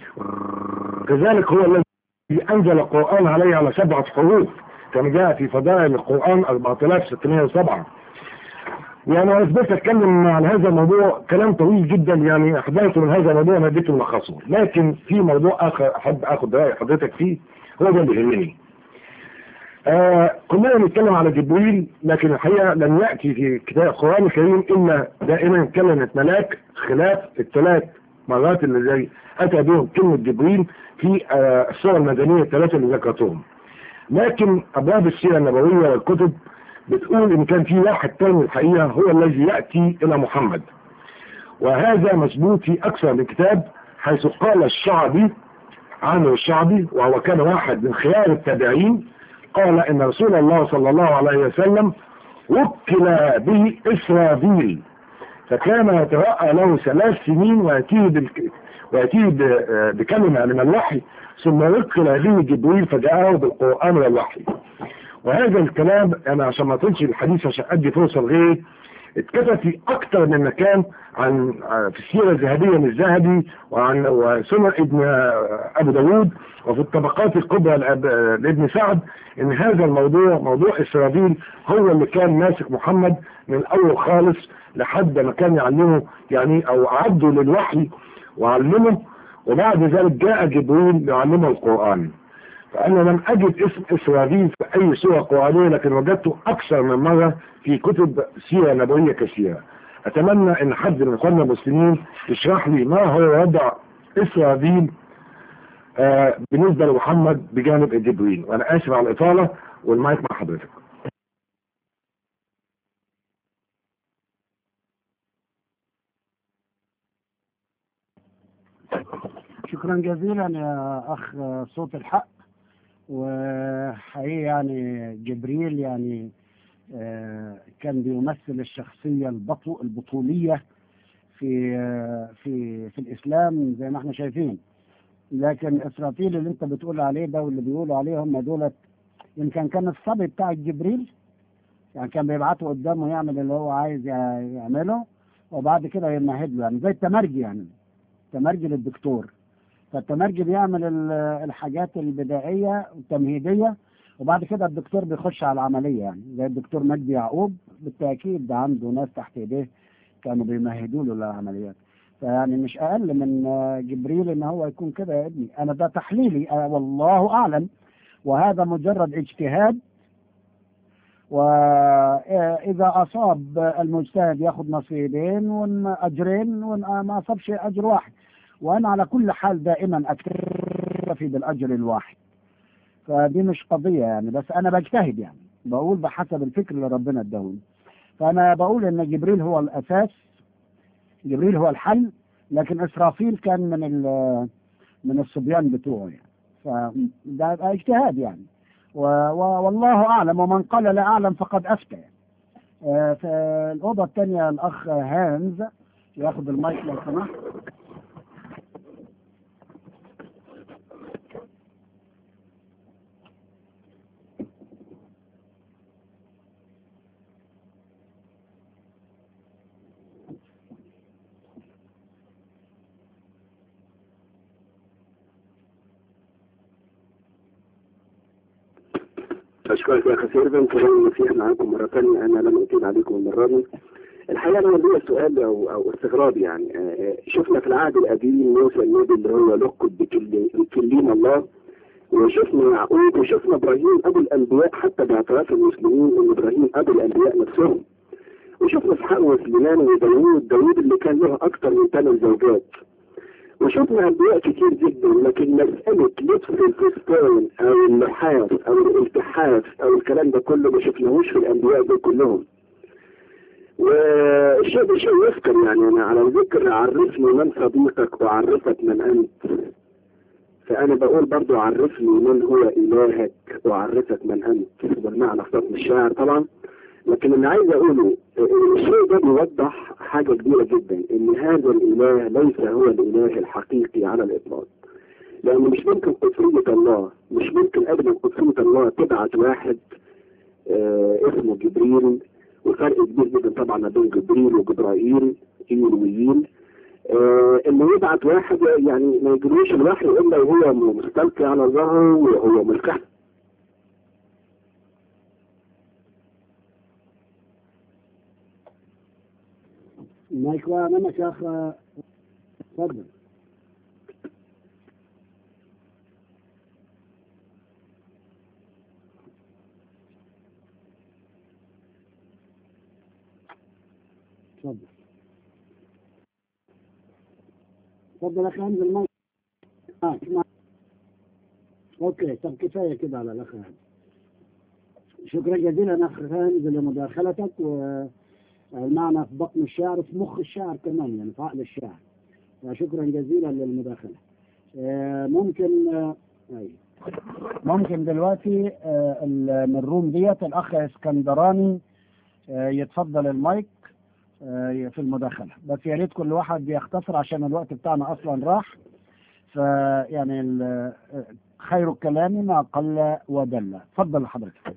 كذلك هو الذي أنزل القرآن عليه على سبعة حروف كما جاء في فضائل القرآن 4607 يعني انا فضلت اتكلم عن هذا الموضوع كلام طويل جدا يعني احداثه من هذا الموضوع انا اديته ملخصه لكن في موضوع اخر احب اخد راي حضرتك فيه هو ده اللي يهمني آه كلنا بنتكلم على جبريل لكن الحقيقه لم ياتي في كتاب القران الكريم الا دائما كلمه ملاك خلاف الثلاث مرات اللي زي اتى بهم كلمه جبريل في آه السور المدنيه الثلاثه اللي ذكرتهم لكن ابواب السيره النبويه والكتب بتقول ان كان في واحد تاني الحقيقه هو الذي ياتي الى محمد وهذا مثبوت في اكثر من كتاب حيث قال الشعبي عامر الشعبي وهو كان واحد من خيار التابعين قال ان رسول الله صلى الله عليه وسلم وكل به اسرائيل فكان يترأى له ثلاث سنين ويأتيه بالك... ويأتيه بكلمة من الوحي ثم وكل به جبريل فجاءه بالقرآن والوحي وهذا الكلام انا عشان ما اطولش الحديث عشان ادي فرصه لغيري اتكتب في اكتر من مكان عن في السيره الذهبيه للذهبي وعن وسنن ابن ابو داود وفي الطبقات الكبرى لابن سعد ان هذا الموضوع موضوع اسرائيل هو اللي كان ماسك محمد من الاول خالص لحد ما كان يعلمه يعني او اعده للوحي وعلمه وبعد ذلك جاء جبريل يعلمه القران فأنا لم أجد اسم إسرائيل في أي سورة قرآنية لكن وجدته أكثر من مرة في كتب سيرة نبوية كثيرة أتمنى أن حد من إخواننا المسلمين يشرح لي ما هو وضع إسرائيل آه بالنسبة لمحمد بجانب جبريل وأنا آسف على الإطالة والمايك مع حضرتك شكرا جزيلا يا أخ صوت الحق وحقيقة يعني جبريل يعني كان بيمثل الشخصية البطو البطولية في في في الإسلام زي ما احنا شايفين لكن إسرائيل اللي أنت بتقول عليه ده واللي بيقولوا عليه هم دولت يمكن كان الصبي بتاع جبريل يعني كان بيبعته قدامه يعمل اللي هو عايز يعمله وبعد كده يمهد له يعني زي التمرجي يعني تمرجي للدكتور فالتمرجي بيعمل الحاجات البدائيه والتمهيديه وبعد كده الدكتور بيخش على العمليه يعني زي الدكتور مجدي يعقوب بالتاكيد ده عنده ناس تحت ايديه كانوا بيمهدوا له للعمليات فيعني مش اقل من جبريل ان هو يكون كده يا ابني انا ده تحليلي والله اعلم وهذا مجرد اجتهاد واذا اصاب المجتهد ياخذ نصيبين واجرين وما اصابش اجر واحد وانا على كل حال دائما اكتفي بالاجر الواحد فدي مش قضيه يعني بس انا بجتهد يعني بقول بحسب الفكر اللي ربنا اداهوني فانا بقول ان جبريل هو الاساس جبريل هو الحل لكن اسرافيل كان من من الصبيان بتوعه يعني فده اجتهاد يعني و... و... والله اعلم ومن قال لا اعلم فقد افتى آه في الاوضه الثانيه الاخ هانز ياخذ المايك لو سمحت أشكرك يا أخي سيرفن كرام المسيح معاكم مرة ثانية أنا لم أطيل عليكم المرة دي الحقيقة أنا ليا سؤال أو أو استغراب يعني شفنا في العهد القديم موسى النبي اللي هو لقب بكليم الله وشفنا يعقوب وشفنا إبراهيم أبو الأنبياء حتى باعتراف المسلمين إن إبراهيم أبو الأنبياء نفسهم وشفنا إسحاق وسليمان وداوود داوود اللي كان له أكثر من ثمان زوجات وشفنا انبياء كتير جدا لكن مسألة لبس الفستان او اللحاف او الالتحاف او الكلام ده كله ما شفناهوش في الانبياء دول كلهم والشيء ده شيء يذكر يعني انا على ذكر عرفني من صديقك وعرفك من انت فانا بقول برضو عرفني من هو الهك وعرفك من انت والمعنى في الشاعر طبعا لكن اللي عايز اقوله الشيء ده بيوضح حاجة كبيرة جدا ان هذا الاله ليس هو الاله الحقيقي على الاطلاق لانه مش ممكن قدسية الله مش ممكن ابدا قدسية الله تبعت واحد آه اسمه جبريل وفرق كبير جدا طبعا ما بين جبريل وجبرائيل ايلويين آه انه يبعت واحد يعني ما يجريش الوحي الا وهو مستلقي على ظهره وهو ملكح المايك واقع منك يا أخ اتفضل اتفضل اتفضل يا أخي انزل المايك معك معك اوكي طب كفايه كده على الاخ هانز شكرا جزيلا اخ هانز لمداخلتك والمعنى في بطن الشعر في مخ الشعر كمان يعني في عقل الشعر شكرا جزيلا للمداخله آه، ممكن آه، أيوة. ممكن دلوقتي آه، من الروم ديت الاخ اسكندراني آه، يتفضل المايك آه، في المداخله بس يا ريت كل واحد يختصر عشان الوقت بتاعنا اصلا راح فيعني ال- خير الكلام ما قل ودل اتفضل حضرتك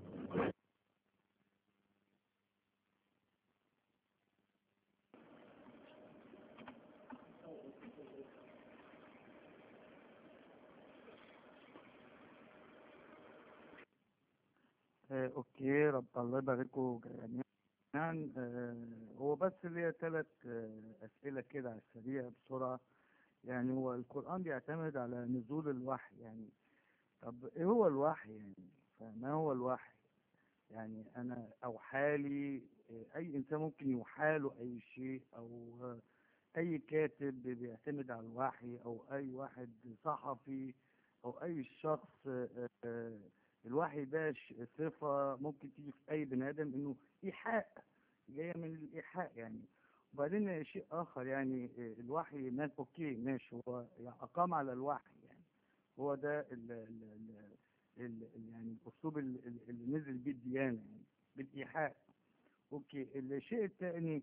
آه، اوكي رب الله يبارككم جميعا آه، هو بس ليا ثلاث اسئله كده على السريع بسرعه يعني هو القران بيعتمد على نزول الوحي يعني طب ايه هو الوحي يعني فما هو الوحي يعني انا اوحالي آه، اي انسان ممكن يوحاله اي شيء او آه، اي كاتب بيعتمد على الوحي او اي واحد صحفي او اي شخص آه، آه، الوحي ده ش- صفة ممكن تيجي في أي بني آدم إنه إيحاء جاية من الإيحاء يعني وبعدين شيء آخر يعني آه، الوحي ما أوكي ماشي هو يعني أقام على الوحي يعني هو ده ال ال ال ال يعني الأسلوب ال- ال- اللي نزل بيه الديانة يعني بالإيحاء أوكي الشيء الثاني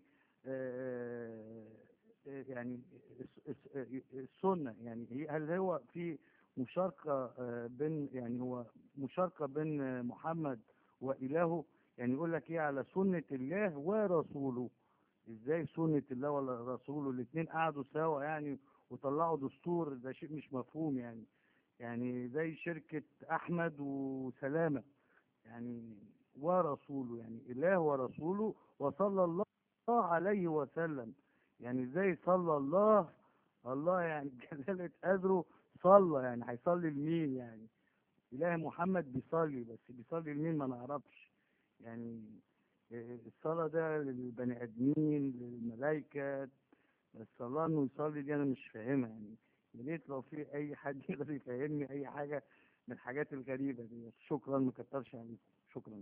آه، آه، يعني الس- الس- آه، السنة يعني هي- هل هو في مشاركة آه، بين يعني هو مشاركة بين آه، محمد وإلهه يعني يقول لك ايه على سنة الله ورسوله ازاي سنة الله ولا رسوله الاثنين قعدوا سوا يعني وطلعوا دستور ده شيء مش مفهوم يعني يعني زي شركة أحمد وسلامة يعني ورسوله يعني إله ورسوله وصلى الله عليه وسلم يعني ازاي صلى الله الله يعني جلالة قدره صلى يعني هيصلي لمين يعني إله محمد بيصلي بس بيصلي لمين ما نعرفش يعني إيه، الصلاة ده للبني آدمين للملائكة بس الله إنه يصلي دي أنا مش فاهمها يعني يا ريت لو في أي حد يقدر يفهمني أي حاجة من الحاجات الغريبة دي شكرا ما كترش عليكم شكرا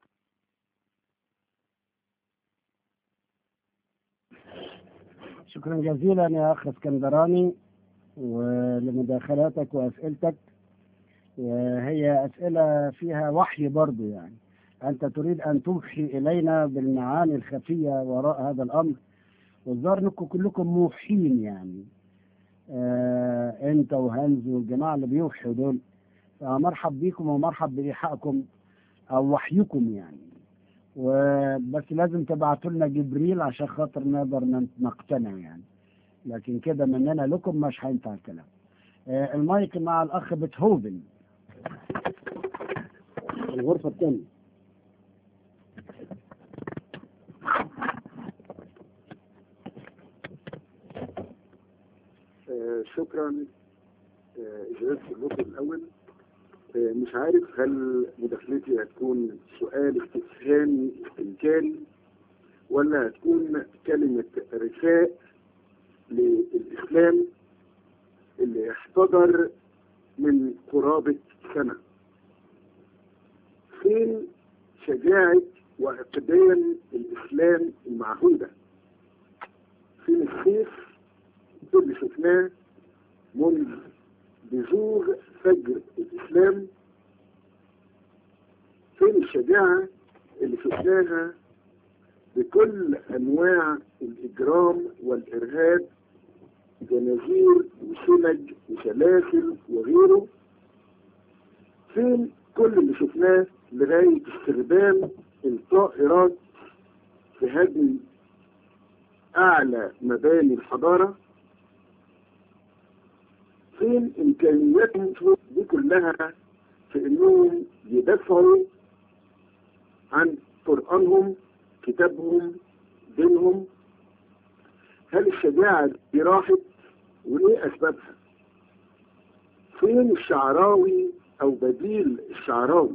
شكرا جزيلا يا اخ اسكندراني ولمداخلاتك واسئلتك وهي اسئله فيها وحي برضو يعني انت تريد ان توحي الينا بالمعاني الخفيه وراء هذا الامر والظاهر انكم كلكم موحين يعني آه انت وهنز والجماعه اللي بيوحوا دول فمرحب بيكم ومرحب بايحائكم او وحيكم يعني وبس لازم تبعتوا لنا جبريل عشان خاطر نقدر ن- نقتنع يعني لكن كده مننا لكم مش هينفع الكلام آه المايك مع الاخ بيتهوفن الغرفه الثانيه آه، شكرا آه، إجابة النقطة الأول آه، مش عارف هل مداخلتي هتكون سؤال استفهامي استنكاري ولا هتكون كلمة رثاء للإسلام اللي احتضر من قرابة سنة فين شجاعة واقدام الإسلام المعهودة فين السيف اللي شفناه منذ بزوغ فجر الإسلام فين الشجاعة اللي شفناها بكل أنواع الإجرام والإرهاب جنازير وسنج وسلاسل وغيره فين كل اللي شفناه لغاية استخدام الطائرات في هدم أعلى مباني الحضارة فين إمكانياتهم دي كلها في إنهم يدافعوا عن قرآنهم كتابهم دينهم هل الشجاعة دي راحت وايه اسبابها فين الشعراوي او بديل الشعراوي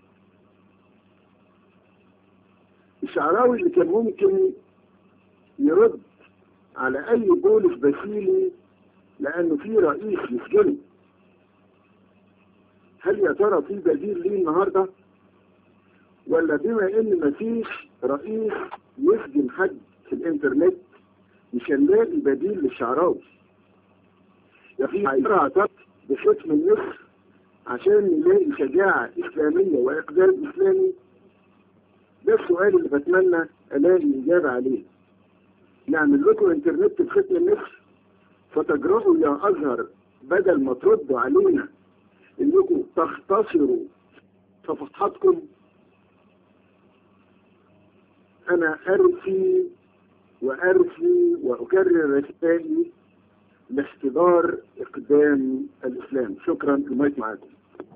الشعراوي اللي كان ممكن يرد على اي بولس بسيلي لانه في رئيس يسجنه هل يا ترى في بديل ليه النهارده ولا بما ان مفيش رئيس يسجن حد في الانترنت مش هنلاقي بديل للشعراوي يا في اعتقد بختم النصر عشان نلاقي شجاعة إسلامية وإقدام إسلامي ده السؤال اللي بتمنى ألاقي إجابة عليه نعمل لكم إنترنت بختم النصر فتجرؤوا يا أزهر بدل ما تردوا علينا إنكم تختصروا صفحاتكم أنا أرثي وأرثي وأكرر رسائلي لاختبار إقدام الإسلام شكرا المايك معاكم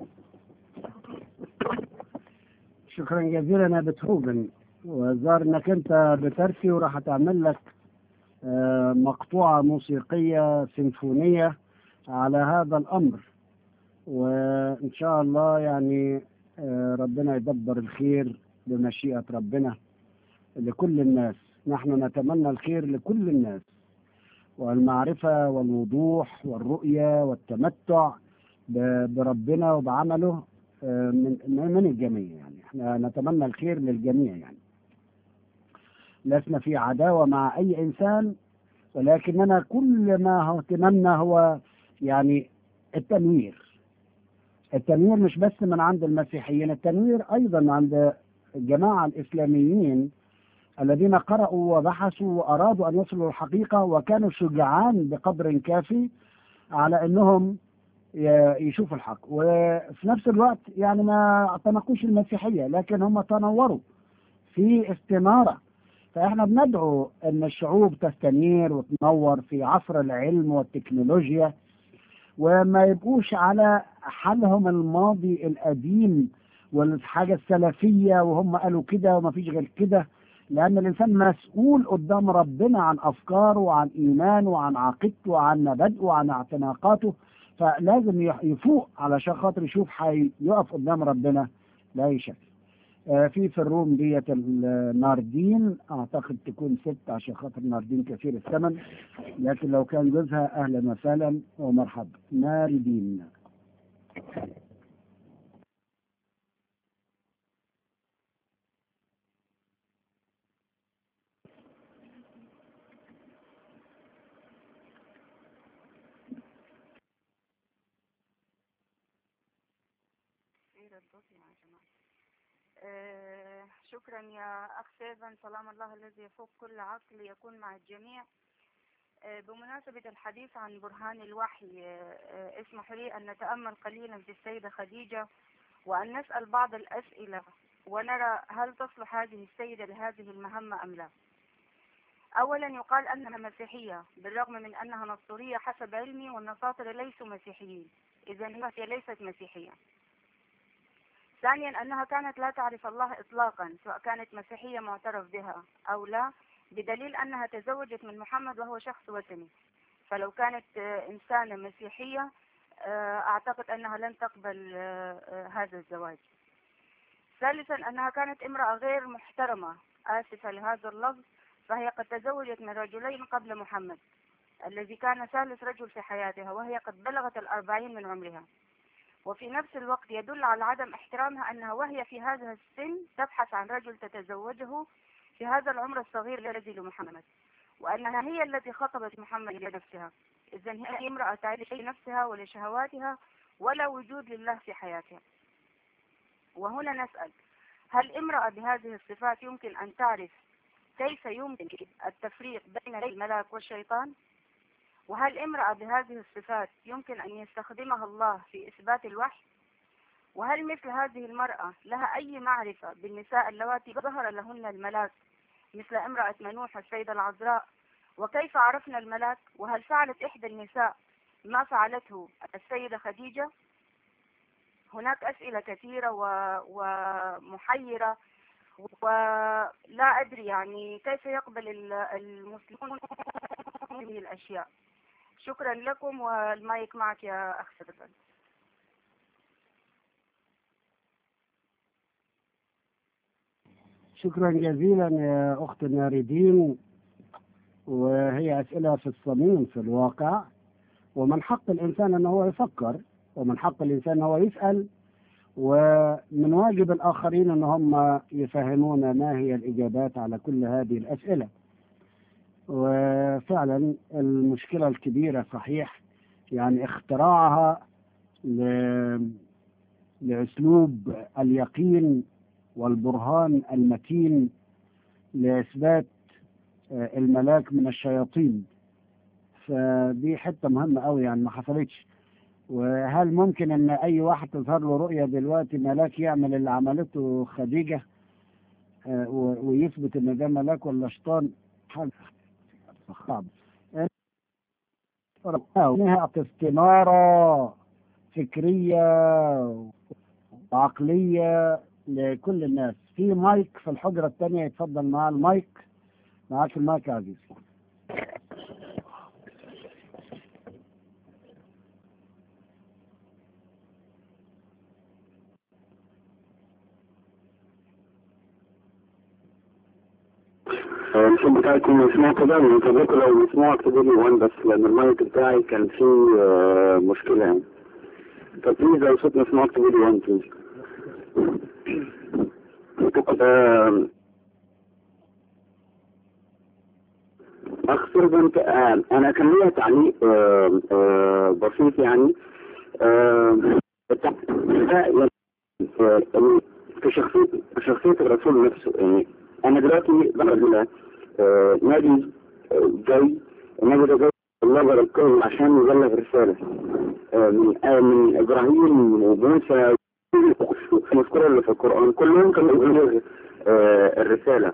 شكرا جزيلا يا بتهوفن وظهر انك انت بترسي وراح تعمل لك آه، مقطوعة موسيقية سيمفونية على هذا الأمر وإن شاء الله يعني آه، ربنا يدبر الخير بمشيئة ربنا لكل الناس نحن نتمنى الخير لكل الناس والمعرفة والوضوح والرؤية والتمتع ب- بربنا وبعمله آه، من من الجميع يعني احنا نتمنى الخير للجميع يعني لسنا في عداوة مع أي إنسان ولكننا كل ما هو اهتمامنا هو يعني التنوير التنوير مش بس من عند المسيحيين التنوير أيضا عند الجماعة الإسلاميين الذين قرأوا وبحثوا وأرادوا أن يصلوا الحقيقة وكانوا شجعان بقدر كافي على أنهم ي- يشوفوا الحق وفي نفس الوقت يعني ما تنقوش المسيحية لكن هم تنوروا في استنارة فإحنا بندعو أن الشعوب تستنير وتنور في عصر العلم والتكنولوجيا وما يبقوش على حالهم الماضي القديم والحاجة السلفية وهم قالوا كده وما فيش غير كده لأن الإنسان مسؤول قدام ربنا عن أفكاره وعن إيمانه وعن عقيدته وعن مبادئه وعن اعتناقاته فلازم يح- يفوق علشان خاطر يشوف هيقف قدام ربنا بأي شكل. آه، في في الروم ديت الناردين اعتقد تكون ست عشان خاطر ناردين كثير الثمن لكن لو كان جوزها اهلا وسهلا ومرحبا ناردين آه، شكرا يا أخ سيفن سلام الله الذي يفوق كل عقل يكون مع الجميع آه، بمناسبة الحديث عن برهان الوحي آه، آه، اسمح لي أن نتأمل قليلا في السيدة خديجة وأن نسأل بعض الأسئلة ونرى هل تصلح هذه السيدة لهذه المهمة أم لا أولا يقال أنها مسيحية بالرغم من أنها نصورية حسب علمي والنصارى ليسوا مسيحيين إذا هي ليست مسيحية ثانيا أنها كانت لا تعرف الله إطلاقا سواء كانت مسيحية معترف بها أو لا بدليل أنها تزوجت من محمد وهو شخص وثني فلو كانت آه، إنسانة مسيحية آه، أعتقد أنها لن تقبل آه، آه، هذا الزواج ثالثا أنها كانت امرأة غير محترمة آسفة لهذا اللفظ فهي قد تزوجت من رجلين قبل محمد الذي كان ثالث رجل في حياتها وهي قد بلغت الأربعين من عمرها وفي نفس الوقت يدل على عدم احترامها أنها وهي في هذا السن تبحث عن رجل تتزوجه في هذا العمر الصغير الذي لمحمد وأنها هي التي خطبت محمد لنفسها إذا هي امرأة تعيش لنفسها ولشهواتها ولا وجود لله في حياتها وهنا نسأل هل امرأة بهذه الصفات يمكن أن تعرف كيف يمكن التفريق بين الملاك والشيطان وهل امرأة بهذه الصفات يمكن أن يستخدمها الله في إثبات الوحي وهل مثل هذه المرأة لها أي معرفة بالنساء اللواتي ظهر لهن الملاك مثل امرأة منوح والسيدة العذراء وكيف عرفنا الملاك وهل فعلت إحدى النساء ما فعلته السيدة خديجة هناك أسئلة كثيرة و... ومحيرة ولا أدري يعني كيف يقبل ال- المسلمون هذه الأشياء شكرا لكم والمايك معك يا أخ سيدفن شكرا جزيلا يا أخت ناردين وهي أسئلة في الصميم في الواقع ومن حق الإنسان أنه هو يفكر ومن حق الإنسان أنه هو يسأل ومن واجب الآخرين أن هم يفهمون ما هي الإجابات على كل هذه الأسئلة وفعلا المشكلة الكبيرة صحيح يعني اختراعها ل... لأسلوب اليقين والبرهان المتين لإثبات الملاك من الشياطين فدي حتة مهمة قوي يعني ما حصلتش وهل ممكن ان اي واحد تظهر له رؤية دلوقتي ملاك يعمل اللي عملته خديجة آه، و- ويثبت ان ده ملاك ولا شيطان حاجة صعب انها استنارة فكرية وعقلية لكل الناس في مايك في الحجرة الثانية يتفضل معاه المايك معاك المايك يا عزيز الصوت بتاعكم مسموع كده من فضلكم لو مسموع اكتبوا لي وان بس لان المايك بتاعي كان فيه آه، مشكلة يعني فبليز لو صوت مسموع اكتبوا لي وان بليز آه، اخ سيرفنت آه، انا كان ليا تعليق آه، آه، بسيط يعني آه، بتاع- آه، في شخصية في شخصية الرسول نفسه يعني أنا دلوقتي بقرا آه، نادي آه، جاي النادي ده جاي الله باركهم عشان يبلغ رسالة آه، من آه، من إبراهيم وموسى المذكورة اللي في القرآن كلهم كانوا يبلغ آه، الرسالة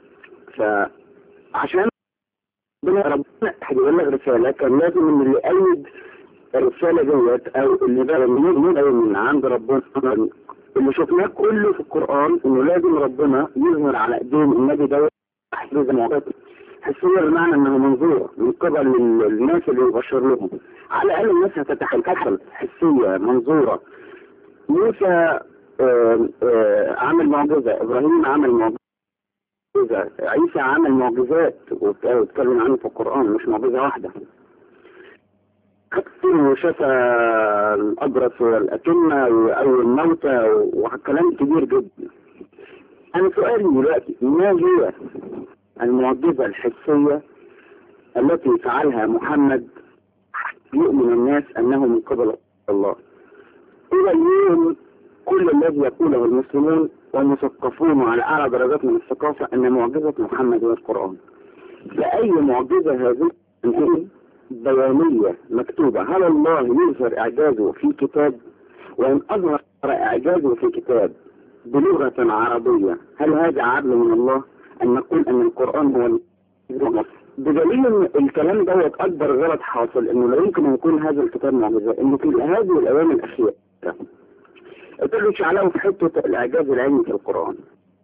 فعشان ربنا ربنا هيبلغ رسالة كان لازم إن اللي يأيد الرسالة ديت أو اللي بقى من من عند ربنا اللي شفناه كله في القرآن انه لازم ربنا يظهر على ايدين النبي ده تحديد المعطيات حسية بمعنى انه منظور من قبل ال- الناس اللي يبشر لهم على الاقل الناس هتتحكم حسية منظورة موسى آه، آه، عمل معجزة ابراهيم عمل معجزة عيسى عمل معجزات وت- واتكلم عنه في القرآن مش معجزة واحدة وشفى الأبرص والأكمة أو الموتى وكلام كبير جدا أنا سؤالي دلوقتي ما هي المعجزة الحسية التي فعلها محمد يؤمن الناس أنه من قبل الله إلى اليوم كل الذي يقوله المسلمون والمثقفون على أعلى درجات من الثقافة أن معجزة محمد هي القرآن فأي معجزة هذه بيانية مكتوبة هل الله يظهر إعجازه في كتاب وإن أظهر إعجازه في كتاب بلغة عربية هل هذا عدل من الله أن نقول أن القرآن هو المعجزة؟ بدليل ان الكلام دوت اكبر غلط حاصل انه لا يمكن ان يكون هذا الكتاب معجزه انه في هذه الايام الاخيره ابتدوا يشعلقوا في حته الاعجاز العلمي في القران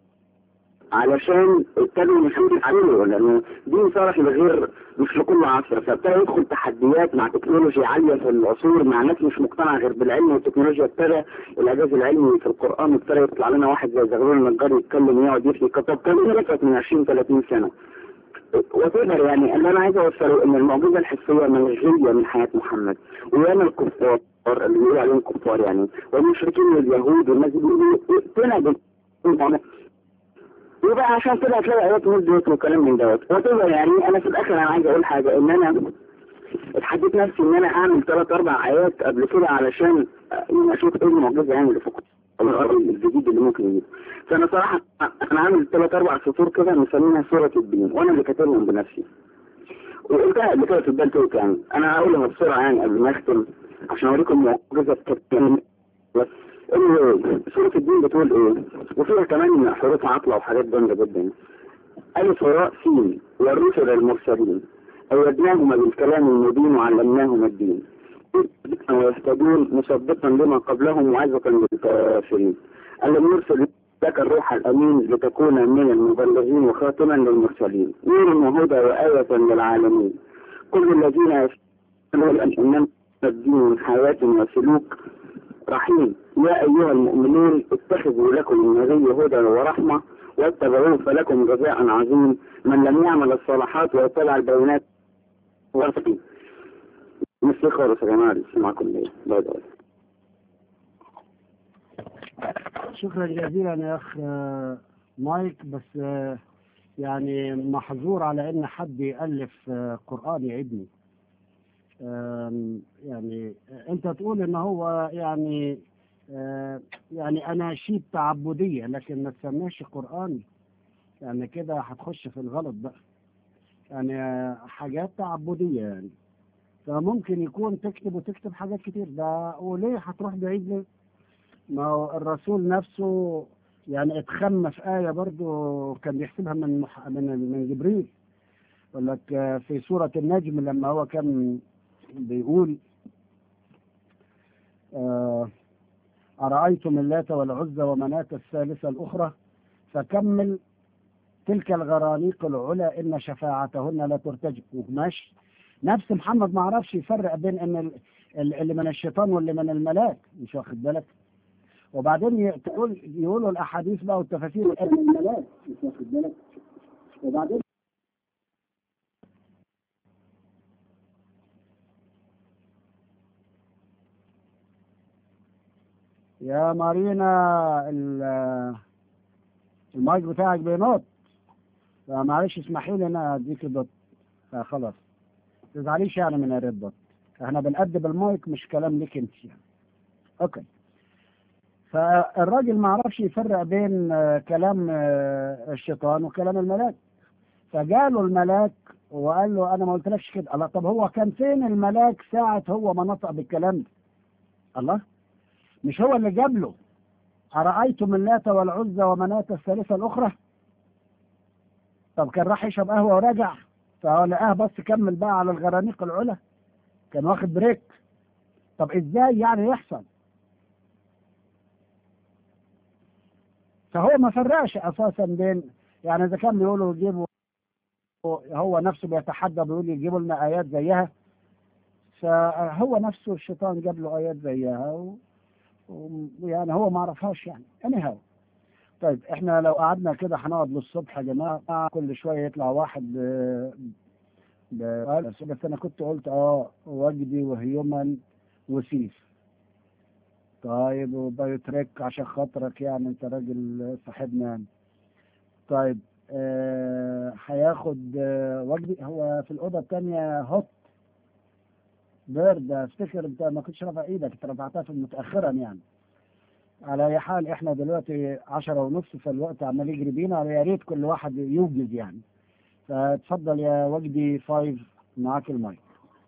علشان ابتدوا مش عليه لانه دين صالح لغير مش لكل عصر فابتدى يدخل تحديات مع تكنولوجيا عاليه في العصور مع ناس مش مقتنعه غير بالعلم والتكنولوجيا ابتدى الاعجاز العلمي في القران ابتدى يطلع لنا واحد زي زغلول النجار يتكلم يقعد يحكي كتاب كان لفت من 20 30 سنه وتقدر يعني اللي انا عايز اوصله ان المعجزه الحسيه ملغيه من حياه محمد وياما الكفار اللي بيقولوا عليهم كفار يعني والمشركين واليهود والناس دي بيقولوا ائتنا بال يبقى عشان كده هتلاقي ايات نزلت وكلام من دوت وتقدر يعني انا في الاخر انا عايز اقول حاجه ان انا اتحديت نفسي ان انا اعمل ثلاث اربع ايات قبل كده علشان يعني اشوف ايه المعجزه يعني اللي في القرآن الجديد اللي ممكن يجي فانا صراحه انا عامل ثلاث اربع سطور كده مسمينها سوره الدين وانا اللي كاتبهم بنفسي وقلتها قبل كده في البلتوك يعني انا هقولها بسرعه يعني قبل ما اختم عشان اوريكم معجزه كتير بس انه سورة الدين بتقول ايه وفيها كمان حروف عطلة وحاجات جامدة جدا ألف وراء سين والرسل المرسلين أيدناهما بالكلام المبين وعلمناهما الدين ويهتدون مصدقا لما قبلهم وعزقا للكافرين ألم يرسل لك الروح الأمين لتكون من المبلغين وخاتما للمرسلين نور وهدى وآية للعالمين كل الذين يفعلون أن الدين حياة وسلوك رحيم يا أيها المؤمنون اتخذوا لكم النبي هدى ورحمة واتبعوه فلكم جزاء عظيم من لم يعمل الصالحات ويتبع البينات ورثي مثل خالص يا جماعة معكم ليه باي باي شكرا جزيلا يا اخ آه، مايك بس آه، يعني محظور على ان حد يالف آه، قران يعيدني آم، يعني آه، انت تقول ان هو يعني آه، يعني اناشيد تعبديه لكن ما تسميش قراني يعني كده هتخش في الغلط بقى يعني آه، حاجات تعبديه يعني فممكن يكون تكتب وتكتب حاجات كتير ده وليه هتروح بعيد ليه؟ ما هو الرسول نفسه يعني اتخم في آية برضو كان بيحسبها من مح... من من جبريل يقول لك آه، في سورة النجم لما هو كان بيقول آه، أرأيتم اللات والعزى ومناة الثالثة الأخرى فكمل تلك الغرانيق العلا إن شفاعتهن لا ترتجب وماشي نفس محمد ما عرفش يفرق بين ان ال- ال- اللي من الشيطان واللي من الملاك مش واخد بالك وبعدين ي- تقول يقولوا الاحاديث بقى والتفاسير ان الملاك مش واخد بالك وبعدين يا مارينا ال- المايك بتاعك بينط فمعلش اسمحي لي انا اديك الدوت آه خلاص تزعليش يعني من الريد دوت احنا بنأدب المايك مش كلام ليك انت يعني اوكي فالراجل ما عرفش يفرق بين آه، كلام آه، الشيطان وكلام الملاك فجاله الملاك وقال له انا ما قلتلكش كده الله طب هو كان فين الملاك ساعة هو ما نطق بالكلام ده الله مش هو اللي جاب له أرأيتم اللات والعزى ومناة الثالثة الأخرى طب كان راح يشرب قهوة وراجع فهو لقاه بس كمل بقى على الغرانيق العلا كان واخد بريك طب ازاي يعني يحصل فهو ما فرقش اساسا بين يعني اذا كان بيقولوا يجيبوا هو نفسه بيتحدى بيقول يجيبوا لنا ايات زيها فهو نفسه الشيطان جاب له ايات زيها و... ويعني هو ما عرفهاش يعني anyhow طيب احنا لو قعدنا كده هنقعد للصبح يا جماعه كل شويه يطلع واحد ب... ب... بس انا كنت قلت اه وجدي وهيومن وسيف طيب وبايوتريك عشان خاطرك يعني انت راجل صاحبنا يعني طيب آه، هياخد آه وجدي هو في الاوضه الثانيه هوت بيرد افتكر انت ما كنتش رافع ايدك انت رفعتها في متاخرا يعني على اي حال احنا دلوقتي عشرة ونص فالوقت عمال يجري بينا يا ريت كل واحد يوجز يعني فتفضل يا وجدي فايف معاك المايك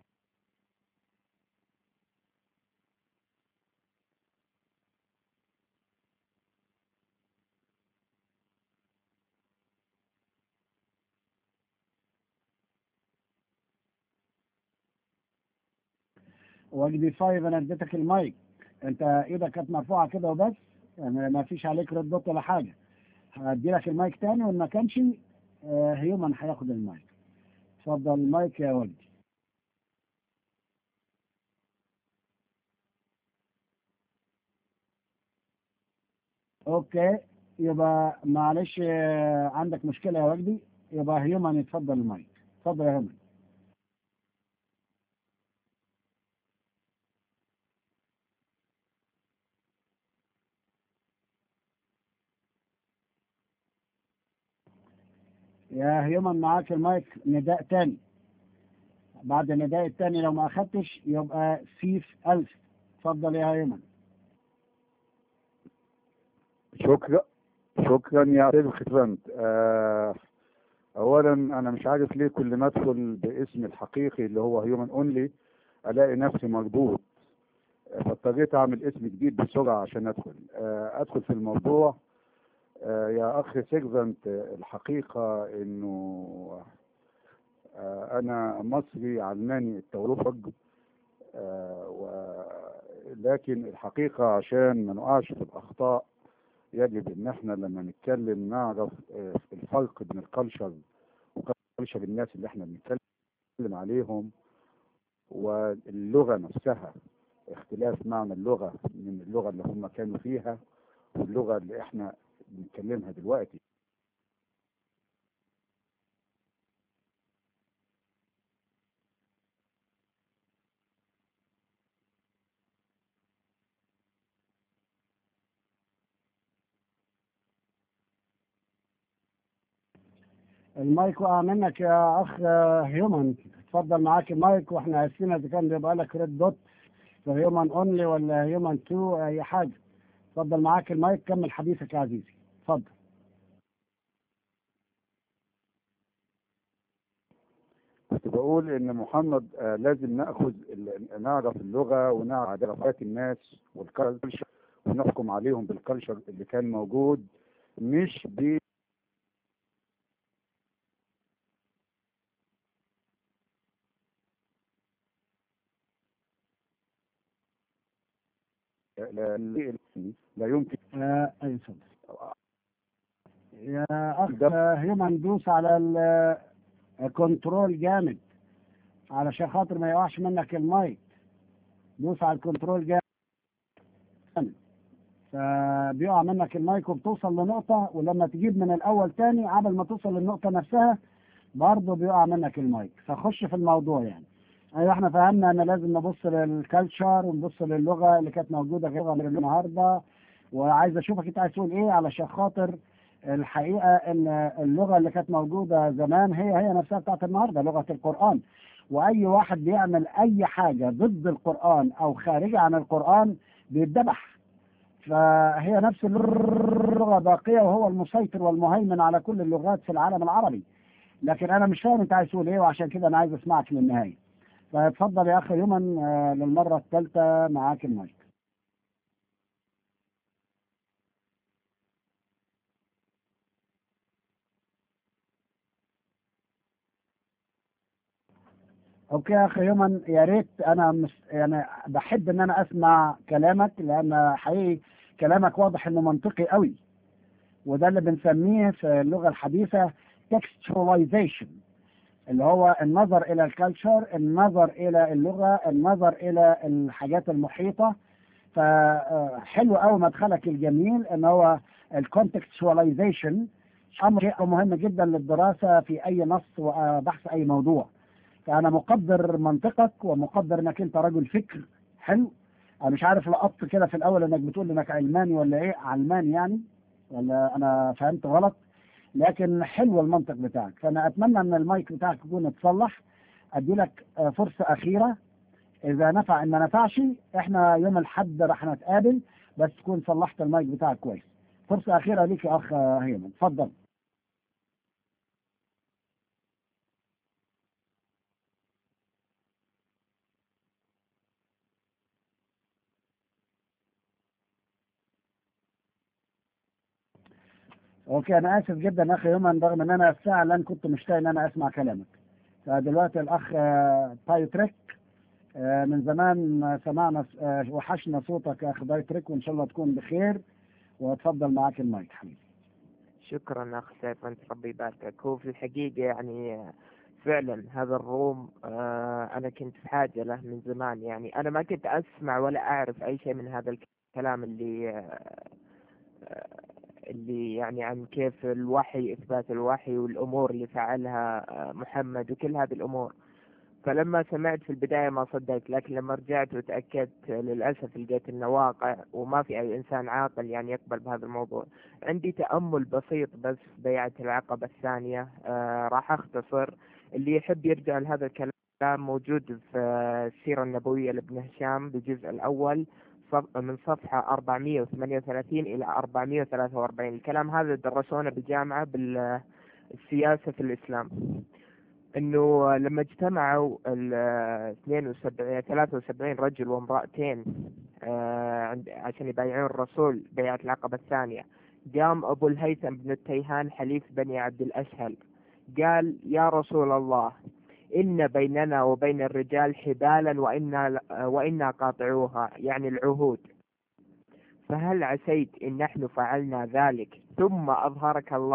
وجدي فايف انا اديتك المايك انت ايدك كانت مرفوعه كده وبس يعني ما فيش عليك ردات ولا حاجه هدي لك المايك تاني وما كانش آه، هيومن هياخد المايك اتفضل المايك يا وجدي اوكي يبقى معلش آه، عندك مشكله يا وجدي يبقى هيومن يتفضل المايك اتفضل يا هيومن يا هيومن معاك المايك نداء تاني بعد النداء التاني لو ما اخدتش يبقى سيف ألف اتفضل يا هيومن شكرا شكرا يا سيد الختبانت آه اولا انا مش عارف ليه كل ما ادخل باسمي الحقيقي اللي هو هيومن اونلي الاقي نفسي مربوط فاضطريت اعمل اسم جديد بسرعه عشان ادخل آه ادخل في الموضوع آه يا اخ سيرفنت الحقيقه انه آه انا مصري علماني التوفج آه ولكن الحقيقه عشان ما نقعش في الاخطاء يجب ان احنا لما نتكلم نعرف آه، الفرق بين الكالتشر وكالتشر الناس اللي احنا بنتكلم بنتكلم عليهم واللغة نفسها اختلاف معنى اللغة من اللغة اللي هم كانوا فيها واللغة اللي احنا بنتكلمها دلوقتي المايك وقع منك يا اخ هيومن اتفضل معاك المايك واحنا اسفين اذا كان بيبقى لك ريد دوت في هيومن اونلي ولا هيومن 2 اي حاجه اتفضل معاك المايك كمل حديثك يا عزيزي اتفضل كنت بقول ان محمد آه لازم ناخذ ال- نعرف اللغه ونعرف عادات الناس والكالتشر ونحكم عليهم بالكالتشر اللي كان موجود مش ب لا, لا, لا يمكن آه اي اتفضل يا اخ ده- هيومن دوس على الكنترول جامد علشان خاطر ما يقعش منك المايك دوس على الكنترول جامد فبيقع منك المايك وبتوصل لنقطة ولما تجيب من الأول تاني قبل ما توصل للنقطة نفسها برضه بيقع منك المايك فخش في الموضوع يعني ايوه احنا فهمنا ان لازم نبص للكالتشر ونبص للغة اللي كانت موجودة غير من النهاردة وعايز اشوفك انت عايز تقول ايه علشان خاطر الحقيقة ان اللغة اللي كانت موجودة زمان هي هي نفسها بتاعت النهاردة لغة القرآن واي واحد بيعمل اي حاجة ضد القرآن او خارجة عن القرآن بيتذبح فهي نفس اللغة باقية وهو المسيطر والمهيمن على كل اللغات في العالم العربي لكن انا مش فاهم انت عايز تقول ايه وعشان كده انا عايز اسمعك للنهاية فاتفضل يا اخ يمن آه، للمرة الثالثة معاك المايك اوكي يا اخي يمن يا ريت انا مش يعني بحب ان انا اسمع كلامك لان حقيقي كلامك واضح انه منطقي قوي وده اللي بنسميه في اللغه الحديثه textualization اللي هو النظر الى الكالتشر النظر الى اللغه النظر الى الحاجات المحيطه فحلو قوي مدخلك الجميل ان هو الكونتكستواليزيشن امر شيء مهم جدا للدراسه في اي نص وبحث اي موضوع فانا مقدر منطقك ومقدر انك انت رجل فكر حلو انا مش عارف لقطت كده في الاول انك بتقول انك علماني ولا ايه علماني يعني ولا انا فهمت غلط لكن حلو المنطق بتاعك فانا اتمنى ان المايك بتاعك يكون اتصلح ادي لك آه، فرصه اخيره اذا نفع ان ما نفعش احنا يوم الاحد راح نتقابل بس تكون صلحت المايك بتاعك كويس فرصه اخيره ليك يا اخ آه، هيمن اتفضل اوكي انا اسف جدا يا اخي يوما رغم ان انا فعلا كنت مشتاق ان انا اسمع كلامك فدلوقتي الاخ آه، بايو تريك آه، من زمان ما سمعنا آه، وحشنا صوتك يا اخ بايو تريك وان شاء الله تكون بخير واتفضل معاك المايك حبيبي شكرا اخ سيف انت ربي يباركك هو في الحقيقة يعني فعلا هذا الروم آه انا كنت في حاجة له من زمان يعني انا ما كنت اسمع ولا اعرف اي شيء من هذا الكلام اللي آه آه، اللي يعني عن كيف الوحي اثبات الوحي والامور اللي فعلها آه، محمد وكل هذه الامور فلما سمعت في البداية ما صدقت لكن لما رجعت وتأكدت للأسف لقيت انه واقع وما في أي إنسان عاقل يعني يقبل بهذا الموضوع عندي تأمل بسيط بس في بيعة العقبة الثانية آه راح أختصر اللي يحب يرجع لهذا الكلام موجود في السيرة النبوية لابن هشام بالجزء الأول صف- من صفحة 438 إلى 443 الكلام هذا درسونا بالجامعة بالسياسة في الإسلام انه لما اجتمعوا ال 72 73 رجل وامرأتين آه، عند- عشان يبايعون الرسول بيعة العقبة الثانية قام ابو الهيثم بن التيهان حليف بني عبد الاشهل قال يا رسول الله ان بيننا وبين الرجال حبالا وانا وانا قاطعوها يعني العهود فهل عسيت ان نحن فعلنا ذلك ثم اظهرك الله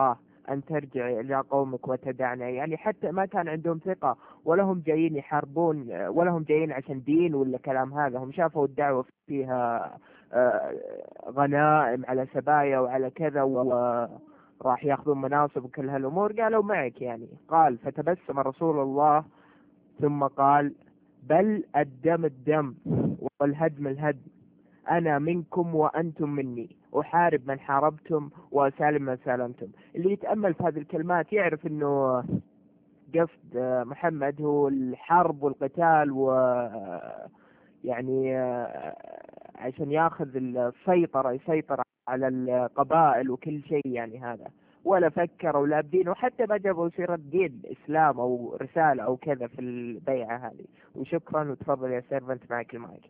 أن ترجع إلى قومك وتدعنا يعني حتى ما كان عندهم ثقة ولا هم جايين يحاربون ولا هم جايين عشان دين ولا كلام هذا هم شافوا الدعوة فيها آه، غنائم على سبايا وعلى كذا وراح ياخذون مناصب وكل هالأمور قالوا معك يعني قال فتبسم رسول الله ثم قال بل الدم الدم والهدم الهدم أنا منكم وأنتم مني أحارب من حاربتم وأسالم من سالمتم اللي يتأمل في هذه الكلمات يعرف أنه قصد محمد هو الحرب والقتال و يعني عشان ياخذ السيطرة يسيطر على القبائل وكل شيء يعني هذا ولا فكروا لا بدين وحتى ما جابوا سيرة دين إسلام أو رسالة أو كذا في البيعة هذه وشكرا وتفضل يا سيرفنت معك المايك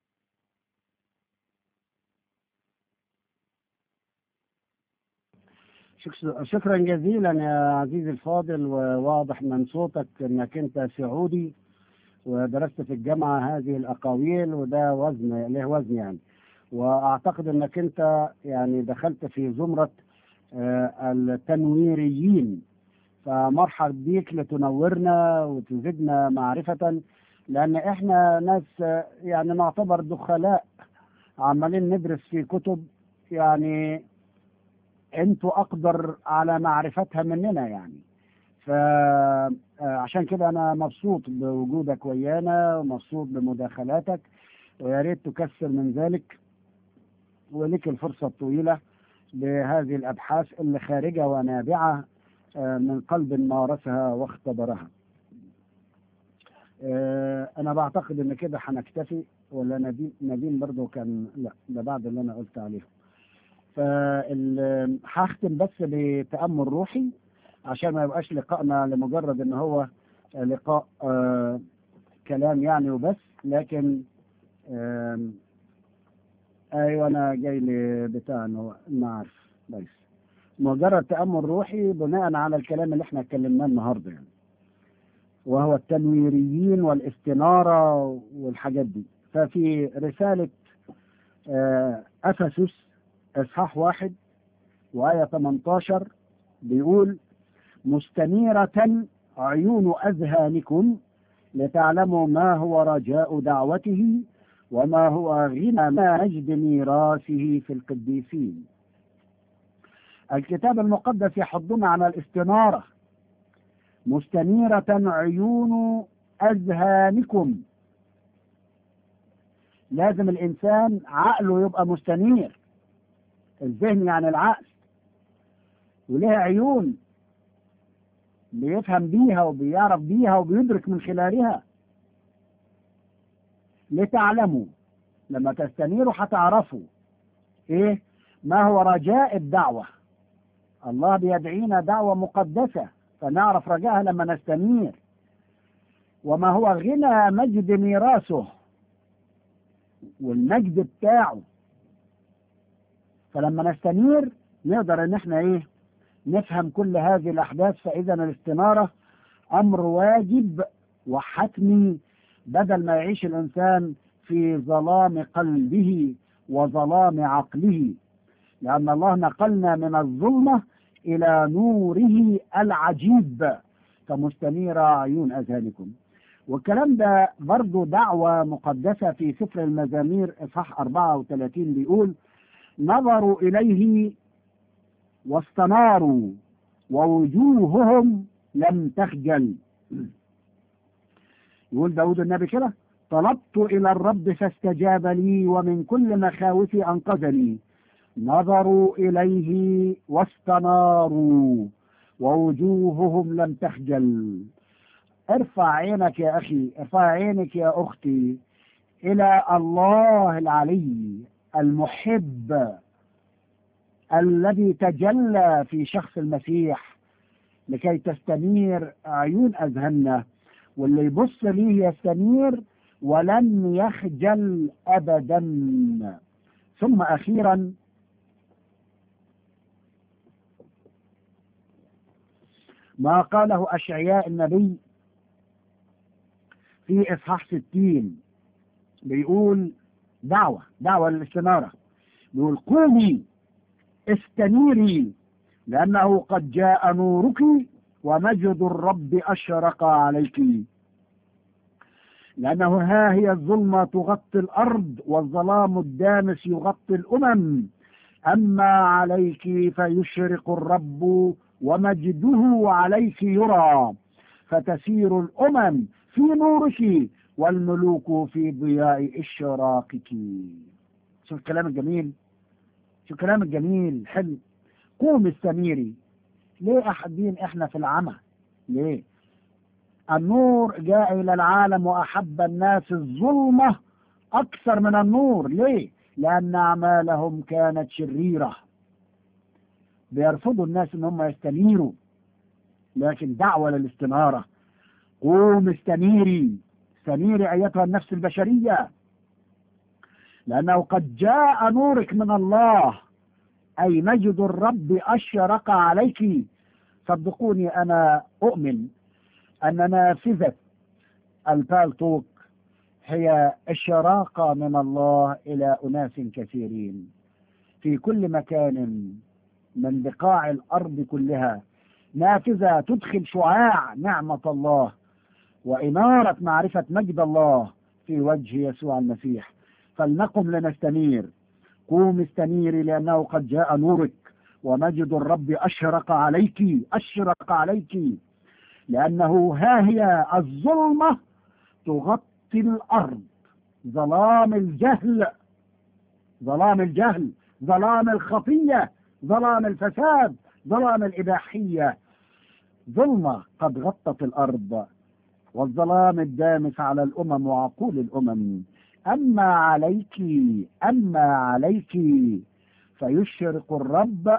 شك- شكرا جزيلا يا عزيزي الفاضل وواضح من صوتك انك انت سعودي ودرست في الجامعة هذه الأقاويل وده وزن له وزن يعني وأعتقد أنك أنت يعني دخلت في زمرة آه، التنويريين فمرحب بيك لتنورنا وتزيدنا معرفة لأن إحنا ناس آه، يعني نعتبر دخلاء عمالين ندرس في كتب يعني انتوا اقدر على معرفتها مننا يعني فعشان كده انا مبسوط بوجودك ويانا ومبسوط بمداخلاتك ويا ريت تكثر من ذلك ولك الفرصة الطويلة بهذه الأبحاث اللي خارجة ونابعة آه، من قلب مارسها واختبرها آه، أنا بعتقد إن كده هنكتفي ولا نديم نديم برضه كان لا ده بعد اللي أنا قلت عليه فال- هختم بس بتأمل روحي عشان ما يبقاش لقائنا لمجرد ان هو لقاء آه كلام يعني وبس لكن آم، ايوه انا جاي لي بتاع إن هو ما عارف بس مجرد تأمل روحي بناء على الكلام اللي احنا اتكلمناه النهارده يعني وهو التنويريين والاستنارة والحاجات دي ففي رسالة آه، أفسس إصحاح واحد وآية 18 بيقول مستنيرة عيون أذهانكم لتعلموا ما هو رجاء دعوته وما هو غنى مجد ميراثه في القديسين الكتاب المقدس يحضنا على الاستنارة مستنيرة عيون أذهانكم لازم الإنسان عقله يبقى مستنير الذهن يعني العقل ولها عيون بيفهم بيها وبيعرف بيها وبيدرك من خلالها لتعلموا لما تستنيروا هتعرفوا ايه ما هو رجاء الدعوة الله بيدعينا دعوة مقدسة فنعرف رجاءها لما نستنير وما هو غنى مجد ميراثه والمجد بتاعه فلما نستنير نقدر ان احنا ايه نفهم كل هذه الاحداث فاذا الاستناره امر واجب وحتمي بدل ما يعيش الانسان في ظلام قلبه وظلام عقله لان الله نقلنا من الظلمه الى نوره العجيب فمستنيره عيون اذهانكم والكلام ده برضه دعوة مقدسة في سفر المزامير إصحاح 34 بيقول نظروا إليه واستناروا ووجوههم لم تخجل يقول داود النبي كده طلبت إلى الرب فاستجاب لي ومن كل مخاوفي أنقذني نظروا إليه واستناروا ووجوههم لم تخجل ارفع عينك يا أخي ارفع عينك يا أختي إلى الله العلي المحب الذي تجلى في شخص المسيح لكي تستنير عيون أذهاننا واللي يبص ليه يستنير ولن يخجل أبدا ثم أخيرا ما قاله أشعياء النبي في إصحاح ستين بيقول دعوة دعوة للاستنارة بيقول قومي استنيري لأنه قد جاء نورك ومجد الرب أشرق عليك لأنه ها هي الظلمة تغطي الأرض والظلام الدامس يغطي الأمم أما عليك فيشرق الرب ومجده عليك يرى فتسير الأمم في نورك والملوك في ضياء إشراقك شوف الكلام الجميل شوف الكلام الجميل حلو قوم استنيري ليه أحدين إحنا في العمى ليه النور جاء إلى العالم وأحب الناس الظلمة أكثر من النور ليه لأن أعمالهم كانت شريرة بيرفضوا الناس إن هم يستنيروا لكن دعوة للاستنارة قوم استنيري استنيري أيتها النفس البشرية لأنه قد جاء نورك من الله أي مجد الرب أشرق عليك صدقوني أنا أؤمن أن نافذة البالتوك هي إشراقة من الله إلى أناس كثيرين في كل مكان من بقاع الأرض كلها نافذة تدخل شعاع نعمة الله وإنارة معرفة مجد الله في وجه يسوع المسيح فلنقم لنستنير قوم استنيري لأنه قد جاء نورك ومجد الرب أشرق عليك أشرق عليك لأنه ها هي الظلمة تغطي الأرض ظلام الجهل ظلام الجهل ظلام الخطية ظلام الفساد ظلام الإباحية ظلمة قد غطت الأرض والظلام الدامس على الأمم وعقول الأمم أما عليك أما عليك فيشرق الرب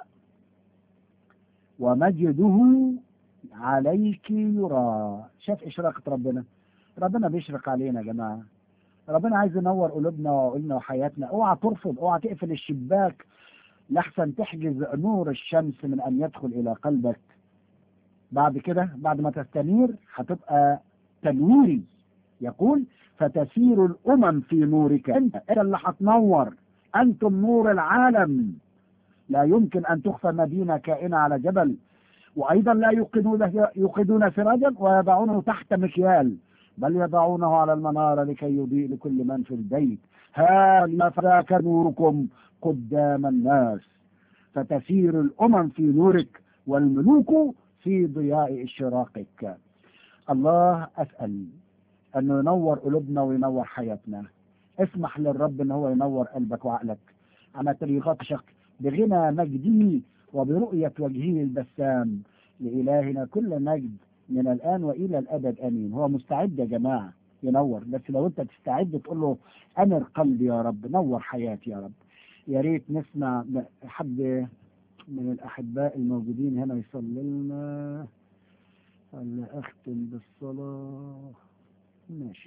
ومجده عليك يرى شاف إشراقة ربنا ربنا بيشرق علينا يا جماعة ربنا عايز ينور قلوبنا وعقولنا وحياتنا اوعى ترفض اوعى تقفل الشباك لحسن تحجز نور الشمس من ان يدخل الى قلبك بعد كده بعد ما تستنير هتبقى تنويري يقول فتسير الامم في نورك انت اللي هتنور انتم نور العالم لا يمكن ان تخفى مدينه كائنه على جبل وايضا لا يوقدون يوقدون سراجا ويضعونه تحت مكيال بل يضعونه على المنارة لكي يضيء لكل من في البيت ها فذاك نوركم قدام الناس فتسير الأمم في نورك والملوك في ضياء إشراقك الله أسأل أنه ينور قلوبنا وينور حياتنا اسمح للرب أن هو ينور قلبك وعقلك على طريقات شق بغنى مجده وبرؤية وجهه البسام لإلهنا كل مجد من الآن وإلى الأبد آمين هو مستعد يا جماعة ينور بس لو أنت تستعد تقول له أنر قلبي يا رب نور حياتي يا رب يا ريت نسمع حد من الأحباء الموجودين هنا يصلي لنا ولا أختم بالصلاة ماشي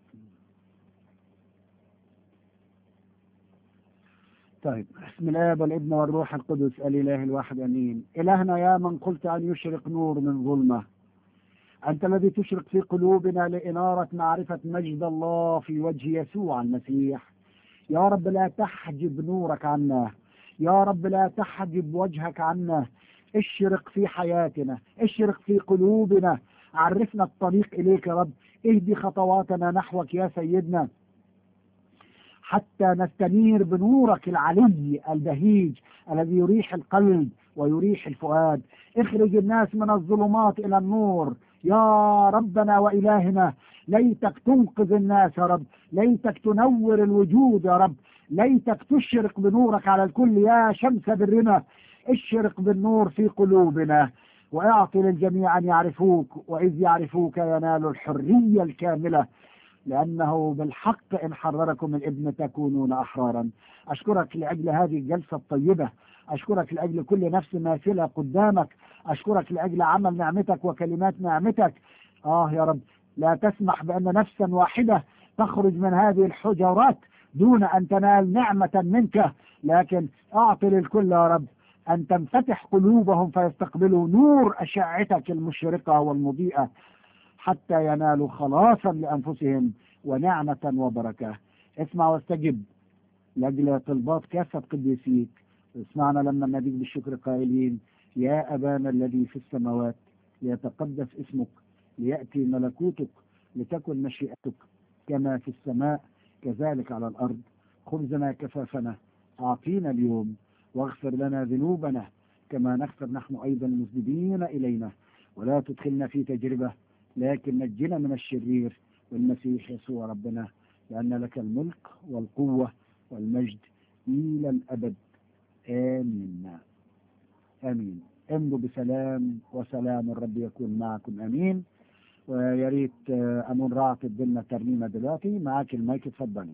طيب بسم الله والابن والروح القدس الإله الواحد أمين إلهنا يا من قلت أن يشرق نور من ظلمة أنت الذي تشرق في قلوبنا لإنارة معرفة مجد الله في وجه يسوع المسيح يا رب لا تحجب نورك عنا يا رب لا تحجب وجهك عنا اشرق في حياتنا اشرق في قلوبنا عرفنا الطريق إليك يا رب اهدي خطواتنا نحوك يا سيدنا حتى نستنير بنورك العلي البهيج الذي يريح القلب ويريح الفؤاد اخرج الناس من الظلمات إلى النور يا ربنا وإلهنا ليتك تنقذ الناس يا رب ليتك تنور الوجود يا رب ليتك تشرق بنورك على الكل يا شمس برنا اشرق بالنور في قلوبنا واعطي للجميع أن يعرفوك وإذ يعرفوك ينالوا الحرية الكاملة لأنه بالحق إن حرركم الابن تكونون أحرارا أشكرك لأجل هذه الجلسة الطيبة أشكرك لأجل كل نفس ماثلة قدامك أشكرك لأجل عمل نعمتك وكلمات نعمتك آه يا رب لا تسمح بأن نفسا واحدة تخرج من هذه الحجرات دون أن تنال نعمة منك لكن أعطي للكل يا رب أن تنفتح قلوبهم فيستقبلوا نور أشعتك المشرقة والمضيئة حتى ينالوا خلاصا لأنفسهم ونعمة وبركة اسمع واستجب لأجل طلبات كافة قديسيك اسمعنا لما نديك بالشكر قائلين يا أبانا الذي في السماوات ليتقدس اسمك ليأتي ملكوتك لتكن مشيئتك كما في السماء كذلك على الأرض خبزنا كفافنا أعطينا اليوم واغفر لنا ذنوبنا كما نغفر نحن أيضا المذنبين إلينا ولا تدخلنا في تجربة لكن نجنا من الشرير والمسيح يسوع ربنا لأن لك الملك والقوة والمجد إلى الأبد آمين آمين امضوا بسلام وسلام الرب يكون معكم آمين ويا ريت آه، أمون راعي تدلنا ترنيمة دلوقتي معاك المايك اتفضلي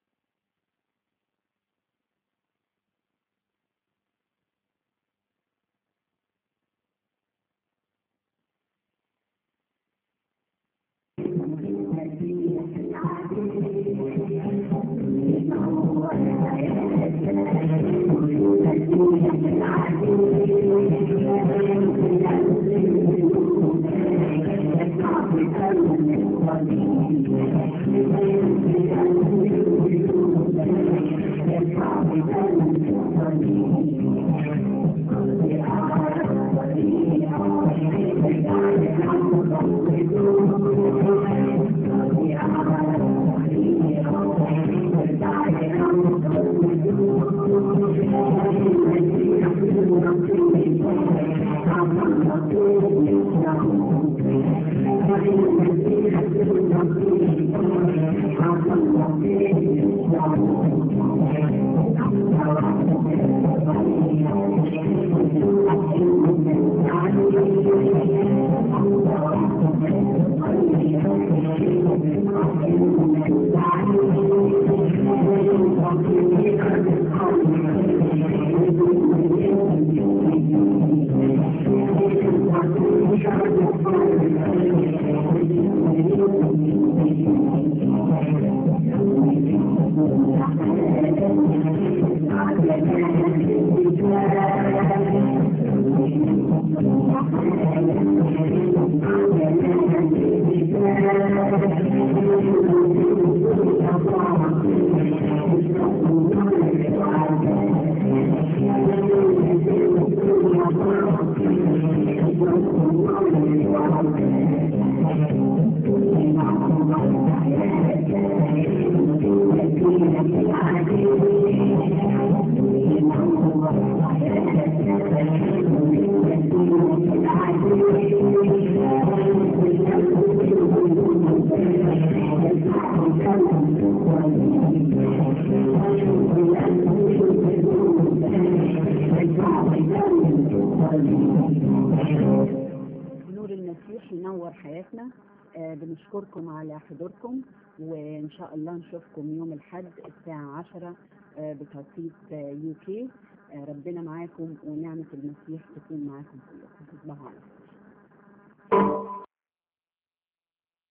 نور المسيح ينور حياتنا آه، بنشكركم على حضوركم وإن شاء الله نشوفكم يوم الحد الساعة 10 آه، بتوقيت يو كي ربنا معاكم ونعمة المسيح تكون معاكم كلكم تصبحوا على خير